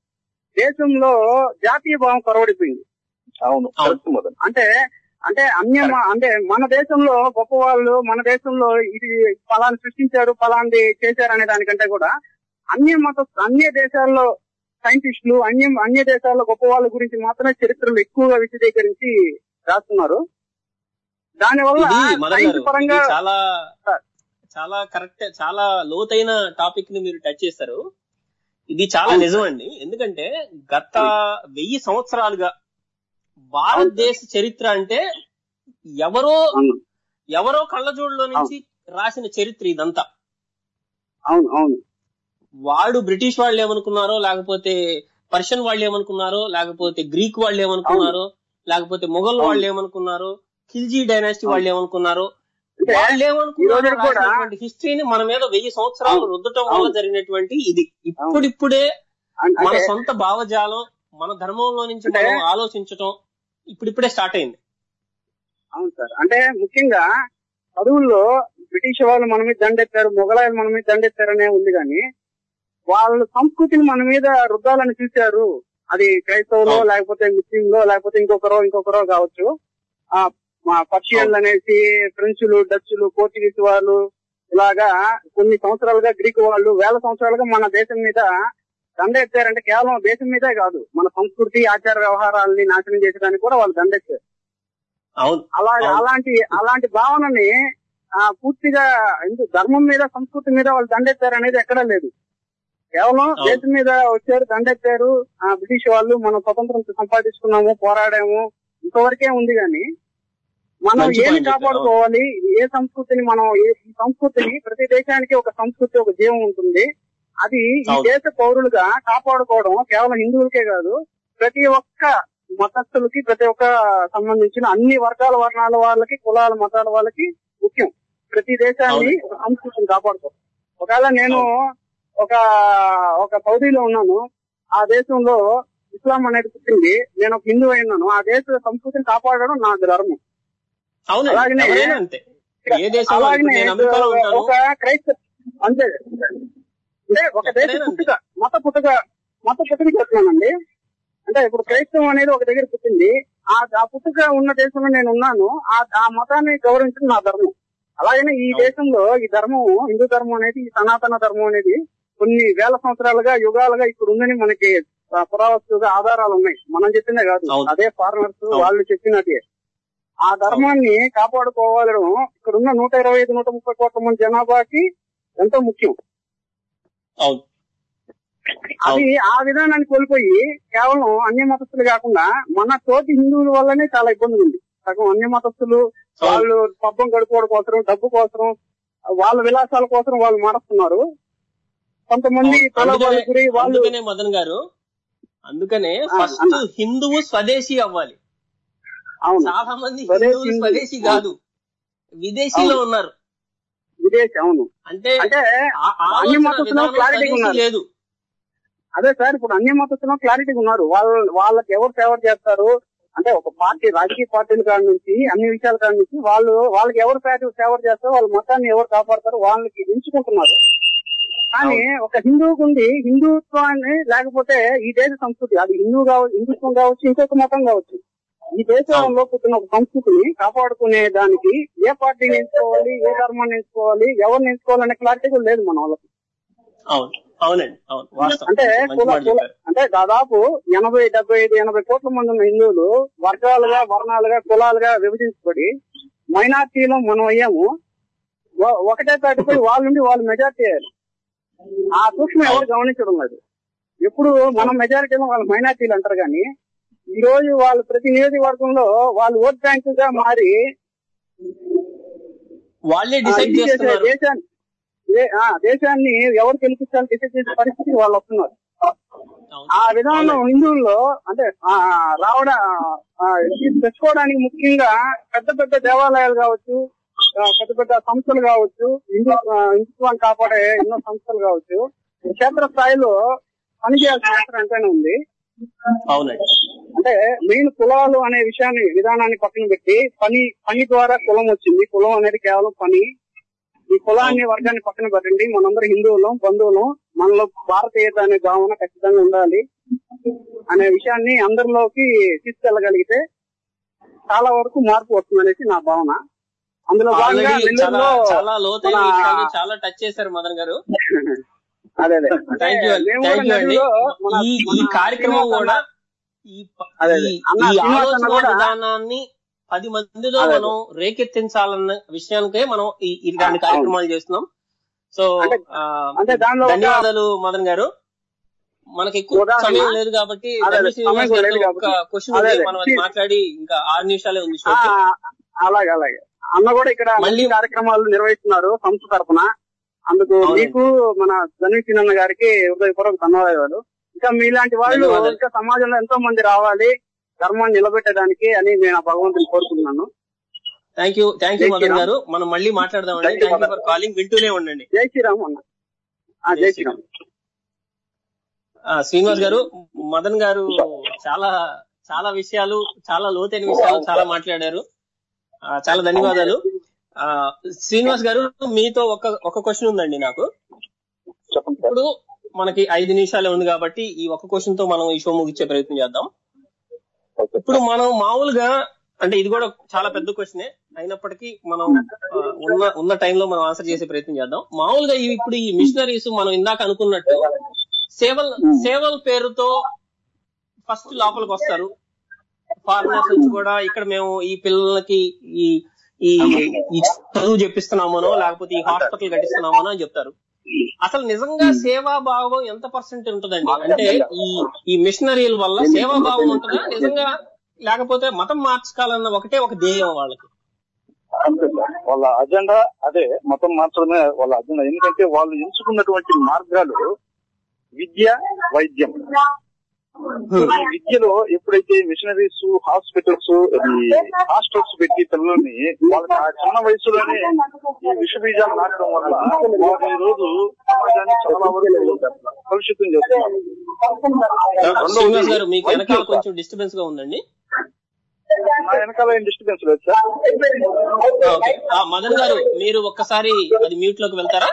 దేశంలో జాతీయ భావం కొరవడిపోయింది అవును కరెక్ట్ మదన్ అంటే అంటే అన్య అంటే మన దేశంలో గొప్ప వాళ్ళు మన దేశంలో ఇది ఫలాన్ని సృష్టించారు ఫలాంది చేశారు అనే దానికంటే కూడా అన్య మత అన్య దేశాల్లో సైంటిస్టులు అన్య అన్య దేశాల్లో గొప్ప వాళ్ళ గురించి మాత్రమే చరిత్రలు ఎక్కువగా విశదీకరించి రాస్తున్నారు దానివల్ల ఇది మదన్ సైన్స్ గారు పరంగా ఇది చాలా సార్. చాలా కరెక్ట్ చాలా లోతైన టాపిక్ ని మీరు టచ్ చేశారు ఇది చాలా అవును. నిజం అండి ఎందుకంటే గత వెయ్యి సంవత్సరాలుగా భారతదేశ చరిత్ర అంటే ఎవరో అవును ఎవరో కళ్ళజోడులో నుంచి రాసిన చరిత్ర ఇదంతా అవును అవును వాడు బ్రిటిష్ వాళ్ళు ఏమనుకున్నారో లేకపోతే పర్షియన్ వాళ్ళు ఏమనుకున్నారో లేకపోతే గ్రీక్ వాళ్ళు ఏమనుకున్నారో లేకపోతే మొఘల్ అవును. వాళ్ళు ఏమనుకున్నారో ఖిల్జీ డైనాసిటీ వాళ్ళు ఏమనుకున్నారో అంటే వాళ్ళు ఈ ఏమనుకున్నారో రోజున కూడా- రాసినటువంటి హిస్టరీని మన మీద వెయ్యి సంవత్సరాలు అవును. రుద్దటం వల్ల అవును. జరిగినటువంటి ఇది ఇప్పుడిప్పుడే అన్- మన అంటే సొంత భావజాలం మన ధర్మంలో నుంచి అంటే- మనం ఆలోచించటం ఇప్పుడిప్పుడే స్టార్ట్ అయింది అవును సార్ అంటే ముఖ్యంగా చదువుల్లో బ్రిటిష్ వాళ్ళు మన మీద దండెత్తారు మొఘలాయలు మన మీద దండెత్తారనే ఉంది కానీ వాళ్ళ సంస్కృతిని మన మీద రుద్దాలని చూశారు అది క్రైస్తవులో అవును. లేకపోతే ముస్లింలో లేకపోతే ఇంకొకరో ఇంకొకరో కావచ్చు ఆ మా పర్షియన్లు అనేసి ఫ్రెంచులు డచ్లు పోర్చుగీస్ వాళ్ళు ఇలాగా కొన్ని సంవత్సరాలుగా గ్రీకు వాళ్ళు వేల సంవత్సరాలుగా మన దేశం మీద దండెత్తారంటే కేవలం దేశం మీదే కాదు మన సంస్కృతి ఆచార వ్యవహారాలని నాశనం చేసేదానికి కూడా వాళ్ళు దండెత్తారు అవును అలా అవును. అలాంటి అలాంటి భావనని ఆ, పూర్తిగా ఎందుకు ధర్మం మీద సంస్కృతి మీద వాళ్ళు దండెత్తారు అనేది ఎక్కడా లేదు కేవలం అవును. దేశం మీద వచ్చారు దండెత్తారు ఆ, బ్రిటిష్ వాళ్ళు మనం స్వతంత్రం సంపాదించుకున్నాము పోరాడాము ఇంతవరకే ఉంది కానీ మనం మంచి ఏమి point చెప్పారు. కాపాడుకోవాలి ఏ సంస్కృతిని మనం ఏ ఈ సంస్కృతిని ప్రతి దేశానికి ఒక సంస్కృతి ఒక జీవం ఉంటుంది అది ఈ అవును. దేశ పౌరులుగా కాపాడుకోవడం కేవలం హిందువులకే కాదు ప్రతి ఒక్క మతస్థులకి ప్రతి ఒక్క సంబంధించిన అన్ని వర్గాల వర్ణాల వాళ్ళకి కులాల మతాల వాళ్ళకి ముఖ్యం ప్రతి దేశాన్ని అవును. ఒక సంస్కృతిని కాపాడుకో ఒకవేళ నేను ఒక ఒక సౌదీలో ఉన్నాను ఆ దేశంలో ఇస్లాం అనేది పుట్టింది నేను ఒక హిందూ అయినాను ఆ దేశ సంస్కృతిని కాపాడడం నా ధర్మం అవునండి అలాగనే- ఎవరైనా అంతే ఏ దేశంలో ఇప్పుడు అలాగనే నేను అమెరికాలో ఉంటాను ఒక క్రైస్త అంతే అంటే ఒక దేశ ఎక్కడైనా పుట్టుక మత పుట్టుక మత పుట్టుక చెప్తున్నానండి అంటే ఇప్పుడు క్రైస్తవం అనేది ఒక దగ్గర పుట్టింది ఆ ఆ పుట్టుక ఉన్న దేశంలో నేను ఉన్నాను ఆ ఆ మతాన్ని గౌరవించడం నా ధర్మం అలాగనే ఈ అవును. దేశంలో ఈ ధర్మం హిందూ ధర్మం అనేది ఈ సనాతన ధర్మం అనేది కొన్ని వేల సంవత్సరాలుగా యుగాలుగా ఇక్కడ ఉందని మనకి ఆ, పురావస్తుగా ఆధారాలు ఉన్నాయి మనం చెప్పిందే కాదు అవును. అదే ఫారినర్స్ అవును. వాళ్ళు చెప్పినట్టే ఆ ధర్మాన్ని కాపాడుకోవాలడం ఇక్కడ ఉన్న నూట ఇరవై ఐదు నూట ముప్పై కోట్ల మంది జనాభాకి ఎంతో ముఖ్యం అవును అది ఆ విధానాన్ని కోల్పోయి కేవలం అన్య మతస్థులు కాకుండా మన తోటి హిందువుల వల్లనే చాలా ఇబ్బంది ఉంది సగం అన్య మతస్థులు వాళ్ళు పబ్బం గడుపుకోవడం కోసం డబ్బు కోసం వాళ్ళ విలాసాల కోసం వాళ్ళు మారుస్తున్నారు కొంతమంది ప్రలోభాలకు గురి వాళ్ళు అందుకనే మదన్ గారు అందుకనే ఫస్ట్ హిందువు స్వదేశీ అవ్వాలి అవును చాలా మంది స్వదేశీ హిందువులు హిందూ. స్వదేశీ కాదు విదేశీలో అవును. ఉన్నారు విదేశీ అవును అంటే అంటే ఆ- అన్ని ఆలోచన మతస్థులు విధానం క్లారిటీగా స్వదేశీ ఉన్నారు లేదు అదే సార్ ఇప్పుడు అన్ని మతస్థులు క్లారిటీగా ఉన్నారు వాళ్ళ వాళ్ళకి ఎవరు ఫేవర్ చేస్తారు అంటే ఒక పార్టీ రాజకీయ పార్టీల కాడ నుంచి అన్ని విషయాల కాడ నుంచి వాళ్ళు వాళ్ళకి ఎవరు ఫేవర్ చేస్తారో వాళ్ళ మతాన్ని ఎవరు కాపాడతారో వాళ్ళకి ఎంచుకుంటున్నారు కానీ ఒక హిందువుకు ఉండి హిందుత్వాన్ని లేకపోతే ఈ దేశ సంస్కృతి అది హిందూ కావచ్చు హిందుత్వం కావచ్చు ఇంకొక మతం కావచ్చు ఈ దేశంలో పుట్టిన ఒక సంస్కృతిని కాపాడుకునే దానికి ఏ పార్టీని ఎంచుకోవాలి ఏ ధర్మాన్ని ఎంచుకోవాలి ఎవరిని ఎంచుకోవాలనే క్లారిటీ కూడా లేదు మన వాళ్ళకి అవును అవునండి అవును వాస్తవం అంటే మంచి కుల మాట కుల చెప్పారు అంటే దాదాపు ఎనభై డెబ్బై ఐదు ఎనభై కోట్ల మంది ఉన్న హిందువులు వర్గాలుగా వర్ణాలుగా కులాలుగా విభజించబడి మైనార్టీలో మనం అయ్యాము ఒ- ఒకటే తాటిపై వాళ్ళ నుండి వాళ్ళు మెజార్టీ అయ్యారు ఆ సూక్ష్మం ఎవరు గమనించడం లేదు ఎప్పుడు మనం మెజారిటీలో వాళ్ళు మైనార్టీలు అంటారు కానీ ఈ రోజు వాళ్ళు ప్రతి నియోజకవర్గంలో వాళ్ళు ఓట్ బ్యాంక్ గా మారి వాళ్ళే ఆ, డిసైడ్ ఇది చేసే చేస్తున్నారు దేశాన్ని ఏ- ఆ, దేశాన్ని ఎవరు గెలిపించాలని డిసైడ్ చేసే పరిస్థితికి వాళ్ళు వస్తున్నారు అవును. ఆ విధానం హిందువుల్లో అంటే ఆ, రావడం ఆ, ఇది తెచ్చుకోవడానికి ముఖ్యంగా పెద్ద పెద్ద దేవాలయాలు కావచ్చు ఆ, పెద్ద పెద్ద సంస్థలు కావచ్చు హిందూ ఆ, హిందుత్వాన్ని కాపాడే ఎన్నో సంస్థలు కావచ్చు క్షేత్ర స్థాయిలో పనిచేయాల్సిన అవసరం ఎంతైనా ఉంది అవునండి అంటే మెయిన్ కులాలు అనే విషయాన్ని విధానాన్ని పక్కన పెట్టి పని పని ద్వారా కులం వచ్చింది కులం అనేది కేవలం పని ఈ కులాన్ని వర్గాన్ని పక్కన పెట్టండి మనందరం హిందువులం బంధువులం మనలో భారతీయత అనే భావన ఖచ్చితంగా ఉండాలి అనే విషయాన్ని అందరిలోకి తీసుకెళ్లగలిగితే చాలా వరకు మార్పు వస్తుందనేసి నా భావన అందులో భాగంగా ఆల్రెడీ చాలా నెల్లూరులో చాలా లోతైన మన- విషయాలు చాలా టచ్ చేశారు మదన్ గారు అదే అదే అంటే థ్యాంక్ యూ మేము థ్యాంక్ కూడా యూ అండి నెల్లూరులో మన- ఈ ఈ మన కార్యక్రమం శ్రీనివాస్ కూడా అన్న- ఈ ప- అదే అదే. ఈ- అన్న ఈ శ్రీనివాస్ అన్న ఆలోచన కూడా- విధానాన్ని పది మందిలో అదే అదే. మనం రేకెత్తించాలన్న విషయానికే మనం ఈ ఇలాంటి కార్యక్రమాలు చేస్తున్నాం సో అంటే- ఆ, అంటే దానిలో ఒక- ధన్యవాదాలు మదన్ గారు మనకి ఎక్కువ ఉదాహరణ- సమయం లేదు కాబట్టి అదే అదే, ధన్య శ్రీనివాస్ సమయం లేదు గారితో ఒక కాబట్టి. క్వశ్చన్ అదే ఉంది అదే. మనం అది మాట్లాడి ఇంకా ఆరు నిమిషాలే ఉంది ఆ, షోకి అలాగే అలాగే అన్న కూడా ఇక్కడ మళ్ళీ- మంచి కార్యక్రమాలు నిర్వహిస్తున్నారు సంస్థ తరఫున అందుకు అవునండి. మీకు మన ధనుష్ అన్న గారికి హృదయపూర్వక ధన్యవాదాలు ఇంకా మీలాంటి వాళ్ళు ధన్యవాదాలు. ఇంకా సమాజంలో ఎంతో మంది రావాలి ధర్మాన్ని నిలబెట్టడానికి అని నేను ఆ భగవంతుని కోరుకుంటున్నాను థ్యాంక్ యూ థ్యాంక్ యూ జై మదన్ శ్రీరామ్. గారు మనం మళ్ళీ మాట్లాడదామండి జై thank you Sriram. For calling వింటూనే ఉండండి జై శ్రీరామ్ అన్న ఆ, జై శ్రీరామ్ ఆ, శ్రీనివాస్ గారు మదన్ గారు చాలా చాలా విషయాలు చాలా లోతైన విషయాలు చాలా మాట్లాడారు ఆ, చాలా ధన్యవాదాలు ఆ, శ్రీనివాస్ గారు మీతో ఒక ఒక క్వశ్చన్ ఉందండి నాకు చెప్పండి సార్ ఇప్పుడు మనకి ఐదు నిమిషాలే ఉంది కాబట్టి ఈ ఒక క్వశ్చన్ తో మనం ఈ షో ముగించే ప్రయత్నం చేద్దాం ఓకే ఇప్పుడు మనం మామూలుగా అంటే ఇది కూడా చాలా పెద్ద క్వశ్చనే అయినప్పటికీ మనం ఆ, ఉన్న ఉన్న టైంలో మనం ఆన్సర్ చేసే ప్రయత్నం చేద్దాం మామూలుగా ఇవి ఇప్పుడు ఈ మిషనరీస్ మనం ఇందాక అనుకున్నట్టు సేవల్ సేవల పేరుతో ఫస్ట్ లోపలికి వస్తారు ఫారినర్స్ నుంచి కూడా ఇక్కడ మేము ఈ పిల్లలకి ఈ ఈ ఈ చదువు చెప్పిస్తున్నామనో లేకపోతే ఈ హాస్పిటల్ కట్టిస్తున్నామనో అని చెప్తారు అసలు నిజంగా సేవా భావం ఎంత పర్సెంట్ ఉంటుందండి అంటే ఈ ఈ మిషనరీల వల్ల సేవా భావం ఉంటుందా నిజంగా లేకపోతే మతం మార్చుకోవాలన్న ఒకటే ఒక ధ్యేయం వాళ్ళకి అంతే సార్ వాళ్ళ అజెండా అదే మతం మార్చడమే వాళ్ళ అజెండా ఎందుకంటే వాళ్ళు ఎంచుకున్నటువంటి మార్గాలు విద్య వైద్యం ఈ విద్యలో ఎప్పుడైతే మిషనరీస్ హాస్పిటల్స్ హాస్టల్స్ పెట్టి పిల్లల్ని వాళ్ళకి ఆ చిన్న వయసులోనే ఈ విష బీజాలు నాటడం వల్ల వాళ్ళు ఈ రోజు సమాజాన్ని చాలా వరకు కలుషితం చేస్తున్నారు శ్రీనివాస్ గారు మీకు వెనకాల కొంచెం డిస్టర్బెన్స్ గా ఉందండి నా వెనకాల ఏం డిస్టర్బెన్స్ లేదు సార్ ఓకే ఆ, మదన్ గారు మీరు ఒక్కసారి అది మ్యూట్ లోకి వెళ్తారా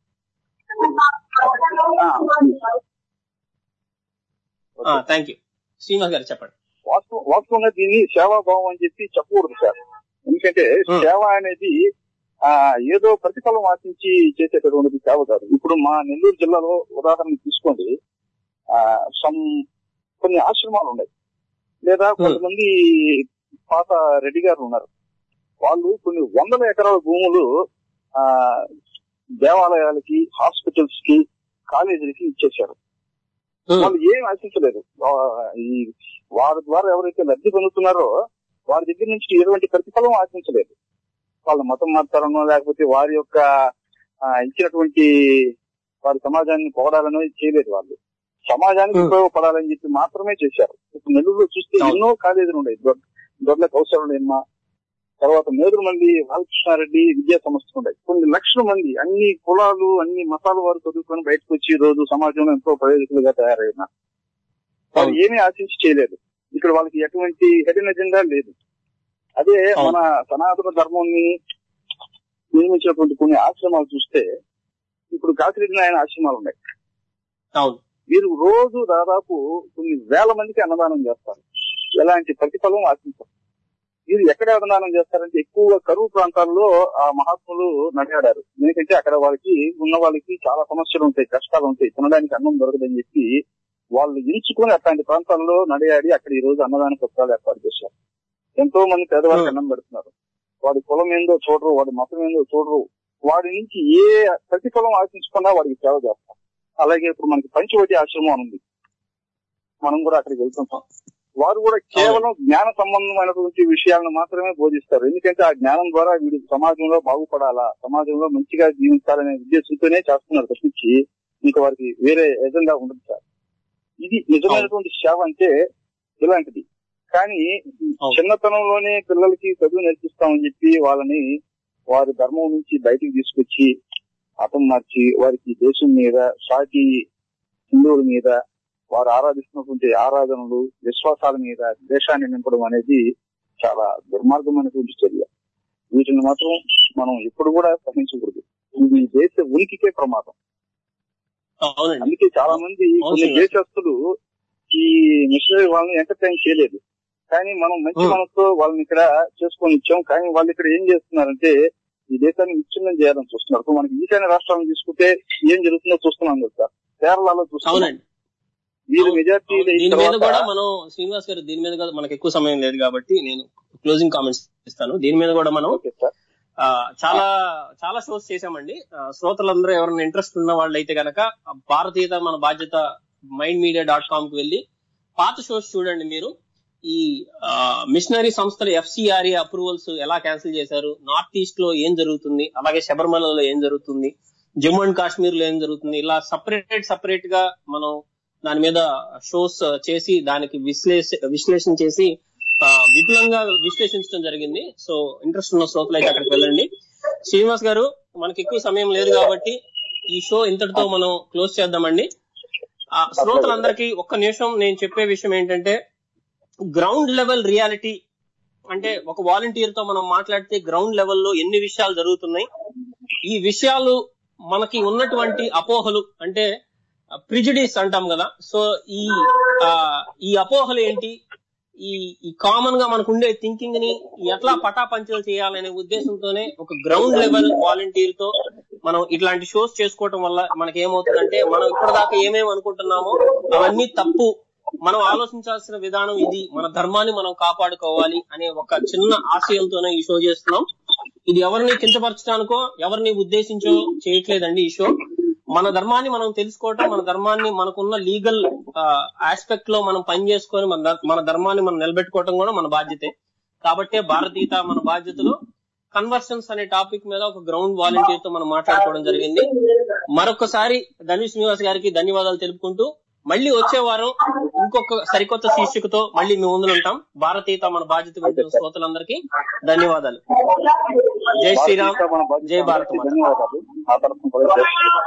థ్యాంక్ యూ శ్రీనివాస్ గారు చెప్పండి వాస్తవం వాస్తవంగా దీన్ని సేవాభావం అని చెప్పి చెప్పకూడదు సార్ ఎందుకంటే Hmm. సేవ అనేది ఆ ఏదో ప్రతిఫలం ఆశించి చేసేటటువంటిది సేవ కాదు ఇప్పుడు మా నెల్లూరు జిల్లాలో ఉదాహరణ తీసుకోండి ఆ సమ్ కొన్ని ఆశ్రమాలు ఉన్నాయి లేదా కొంతమంది పాత రెడ్డి గారు ఉన్నారు వాళ్ళు కొన్ని వందల ఎకరాల భూములు ఆ దేవాలయాలకి హాస్పిటల్స్ కి కాలేజీలకి ఇచ్చేశారు వాళ్ళు ఏం ఆశించలేదు ఆ, ఈ వారి ద్వారా ఎవరైతే లబ్ధి పొందుతున్నారో వారి దగ్గర నుంచి ఎటువంటి ప్రతిఫలం ఆశించలేదు వాళ్ళ మతం మార్చాలనో లేకపోతే వారి యొక్క ఆ, ఇచ్చినటువంటి వారి సమాజాన్ని పొగడాలనో చేయలేదు వాళ్ళు సమాజానికి Hmm. ఉపయోగపడాలని చెప్పి మాత్రమే చేశారు ఇప్పుడు నెల్లూరులో చూస్తే అవును. ఎన్నో కాలేజీలు ఉన్నాయి దొడ్- దొడ్ల కౌశలమ్మ తర్వాత మేదురుమంది బాలకృష్ణారెడ్డి విద్యా సంస్థలు ఉన్నాయి కొన్ని లక్షల మంది అన్ని కులాలు అన్ని మతాల వారు చదువుకొని బయటకు వచ్చి ఈ రోజు సమాజంలో ఎంతో ప్రయోజకులుగా తయారైన వాళ్ళు అవును. ఏమీ ఆశించి చేయలేదు ఇక్కడ వాళ్ళకి ఎటువంటి హెడెన్ ఎజెండా లేదు అదే అవును. మన సనాతన ధర్మాన్ని నిర్మించినటువంటి కొన్ని ఆశ్రమాలు చూస్తే ఇప్పుడు కాకిరెడ్డి నాయన ఆశ్రమాలు ఉన్నాయి అవును వీరు రోజు దాదాపు కొన్ని వేల మందికి అన్నదానం చేస్తారు ఎలాంటి ప్రతిఫలం ఆశించారు వీరు ఎక్కడ అన్నదానం చేస్తారంటే ఎక్కువగా కరువు ప్రాంతాల్లో ఆ మహాత్ములు నడియాడారు ఎందుకంటే అక్కడ వాళ్ళకి ఉన్న వాళ్ళకి చాలా సమస్యలు ఉంటాయి కష్టాలు ఉంటాయి తినడానికి అన్నం దొరకదని చెప్పి వాళ్ళు ఎంచుకొని అట్లాంటి ప్రాంతాల్లో నడియాడి అక్కడ ఈ రోజు అన్నదాన పత్రాలు ఏర్పాటు చేశారు ఎంతో మంది పేదవాళ్ళకి Hmm. అన్నం పెడుతున్నారు వాడి కులం ఏందో చూడరు వాడి మతం ఏందో చూడరు వాడి నుంచి ఏ ప్రతిఫలం ఆశించకుండా వాడికి సేవ చేస్తారు అలాగే ఇప్పుడు మనకి పంచవటి ఆశ్రమం అని ఉంది మనం కూడా అక్కడికి వెళ్తుంటాం వారు కూడా కేవలం జ్ఞాన సంబంధమైనటువంటి విషయాలను మాత్రమే బోధిస్తారు ఎందుకంటే ఆ జ్ఞానం ద్వారా వీడు సమాజంలో బాగుపడాలా సమాజంలో మంచిగా జీవించాలనే ఉద్దేశంతోనే చేస్తున్నారు తప్పించి ఇంకా వారికి వేరే ఎజెండా ఉండదు సార్ ఇది నిజమైనటువంటి సేవ అంటే ఇలాంటిది కానీ అవును. చిన్నతనంలోనే పిల్లలకి చదువు నేర్పిస్తామని చెప్పి వాళ్ళని వారి ధర్మం నుంచి బయటికి తీసుకొచ్చి అతం మార్చి వారికి దేశం మీద సాటి హిందువుల మీద వారు ఆరాధిస్తున్నటువంటి ఆరాధనలు విశ్వాసాల మీద దేశాన్ని నింపడం అనేది చాలా దుర్మార్గమైనటువంటి చర్య వీటిని మాత్రం మనం ఎప్పుడు కూడా సహించకూడదు ఇది దేశ ఉనికికే ప్రమాదం అవునండి అందుకే చాలా మంది కొన్ని అవును. దేశస్తులు ఈ మిషనరీ వాళ్ళని ఎంటర్టైన్ చేయలేదు కానీ మనం మంచి Hmm. మనసుతో వాళ్ళని ఇక్కడ చేసుకొని ఇచ్చాం కానీ వాళ్ళు ఇక్కడ ఏం చేస్తున్నారంటే ఈ దేశాన్ని విచ్ఛిన్నం చేయాలని చూస్తున్నారు ఇప్పుడు మనకి ఈశాన్య రాష్ట్రాలను తీసుకుంటే ఏం జరుగుతుందో చూస్తున్నాం కదా సార్ కేరళలో చూస్తున్నాం అవునండి వీరు అవును. మెజార్టీ అవును. దీని మీద కూడా మనం శ్రీనివాస్ గారు దీని మీద కూడా మనకు ఎక్కువ సమయం లేదు కాబట్టి నేను క్లోజింగ్ కామెంట్స్ ఇస్తాను దీని మీద కూడా మనం ఓకే సార్ ఆ, చాలా చాలా షోస్ చేశామండి ఆ, శ్రోతలందరూ ఎవరైనా ఇంట్రెస్ట్ ఉన్న వాళ్ళు అయితే కనుక భారతీయత మన బాధ్యత మైండ్ మీడియా డాట్ కామ్ కి వెళ్ళి పాత షోస్ చూడండి మీరు ఈ మిషనరీ సంస్థలు ఎఫ్సిఆర్ఏ అప్రూవల్స్ ఎలా క్యాన్సిల్ చేశారు నార్త్ ఈస్ట్ లో ఏం జరుగుతుంది అలాగే శబరిమలలో ఏం జరుగుతుంది జమ్మూ అండ్ కాశ్మీర్ లో ఏం జరుగుతుంది ఇలా సపరేట్ సపరేట్ గా మనం దాని మీద షోస్ చేసి దానికి విశ్లేష విశ్లేషణ చేసి ఆ, విపులంగా విశ్లేషించడం జరిగింది సో ఇంట్రెస్ట్ ఉన్న శ్రోతలు అయితే అక్కడికి వెళ్ళండి శ్రీనివాస్ గారు మనకి ఎక్కువ సమయం లేదు కాబట్టి ఈ షో ఇంతటితో మనం క్లోజ్ చేద్దామండి ఆ శ్రోతలందరికీ ఒక్క నిమిషం నేను చెప్పే విషయం ఏంటంటే గ్రౌండ్ లెవెల్ రియాలిటీ అంటే ఒక వాలంటీర్ తో మనం మాట్లాడితే గ్రౌండ్ లెవెల్లో ఎన్ని విషయాలు జరుగుతున్నాయి ఈ విషయాలు మనకి ఉన్నటువంటి అపోహలు అంటే ప్రిజిడిస్ అంటాం కదా సో ఈ ఆ, ఈ అపోహలు ఏంటి ఈ ఈ కామన్ గా మనకు ఉండే థింకింగ్ ని ఎట్లా పటాపంచలు చేయాలనే ఉద్దేశంతోనే ఒక గ్రౌండ్ లెవెల్ వాలంటీర్ తో మనం ఇట్లాంటి షోస్ చేసుకోవటం వల్ల మనకి ఏమవుతుందంటే మనం ఇప్పటిదాకా ఏమేమి అనుకుంటున్నామో అవన్నీ తప్పు మనం ఆలోచించాల్సిన విధానం ఇది మన ధర్మాన్ని మనం కాపాడుకోవాలి అనే ఒక చిన్న ఆశయంతోనే ఈ షో చేస్తున్నాం ఇది ఎవరిని కించపరచడానికో ఎవరిని ఉద్దేశించో చేయట్లేదండి ఈ షో మన ధర్మాన్ని మనం తెలుసుకోవటం మన ధర్మాన్ని మనకున్న లీగల్ ఆస్పెక్ట్ లో మనం పని చేసుకొని మన ధర్- మన ధర్మాన్ని మనం నిలబెట్టుకోవటం కూడా మన బాధ్యతే కాబట్టే భారతీయత మన బాధ్యతలో కన్వర్షన్స్ అనే టాపిక్ మీద ఒక గ్రౌండ్ వాలంటీర్ తో మనం మాట్లాడుకోవడం జరిగింది మరొకసారి ధనుష్ శ్రీనివాస్ గారికి ధన్యవాదాలు తెలుపుకుంటూ మళ్ళీ వచ్చే వారం ఇంకొక సరికొత్త శీర్షికతో మళ్ళీ మీ ముందు ఉంటాం భారతీయత మన బాధ్యత వింటున్న శ్రోతలందరికీ ధన్యవాదాలు జై శ్రీరామ్ భారతీయత మన బాధ్యత జై భారత అందరికీ ధన్యవాదాలు ఆ తరఫున కూడా జై శ్రీరామ్.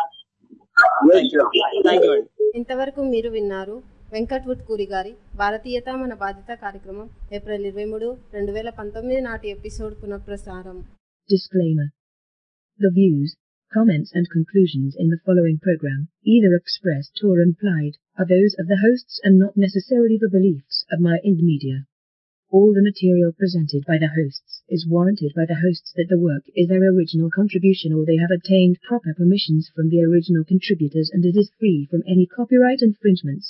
జై శ్రీరామ్ థ్యాంక్ యూ అండి ఇంతవరకు మీరు విన్నారు వెంకట్ వుట్కూరి గారి భారతీయత మన బాధ్యత కార్యక్రమం ఏప్రిల్ ఇరవై మూడు రెండు వేల పంతొమ్మిది నాటి ఎపిసోడ్ పునఃప్రసారం Disclaimer. The views, comments and conclusions in the following program, either expressed or implied, are those of the hosts and not necessarily the beliefs of my Ind Media. All the material presented by the hosts is warranted by the hosts that the work is their original contribution or they have obtained proper permissions from the original contributors and it is free from any copyright infringements.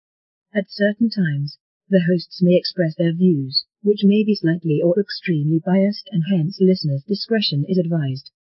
At certain times, the hosts may express their views, which may be slightly or extremely biased and hence listeners' discretion is advised.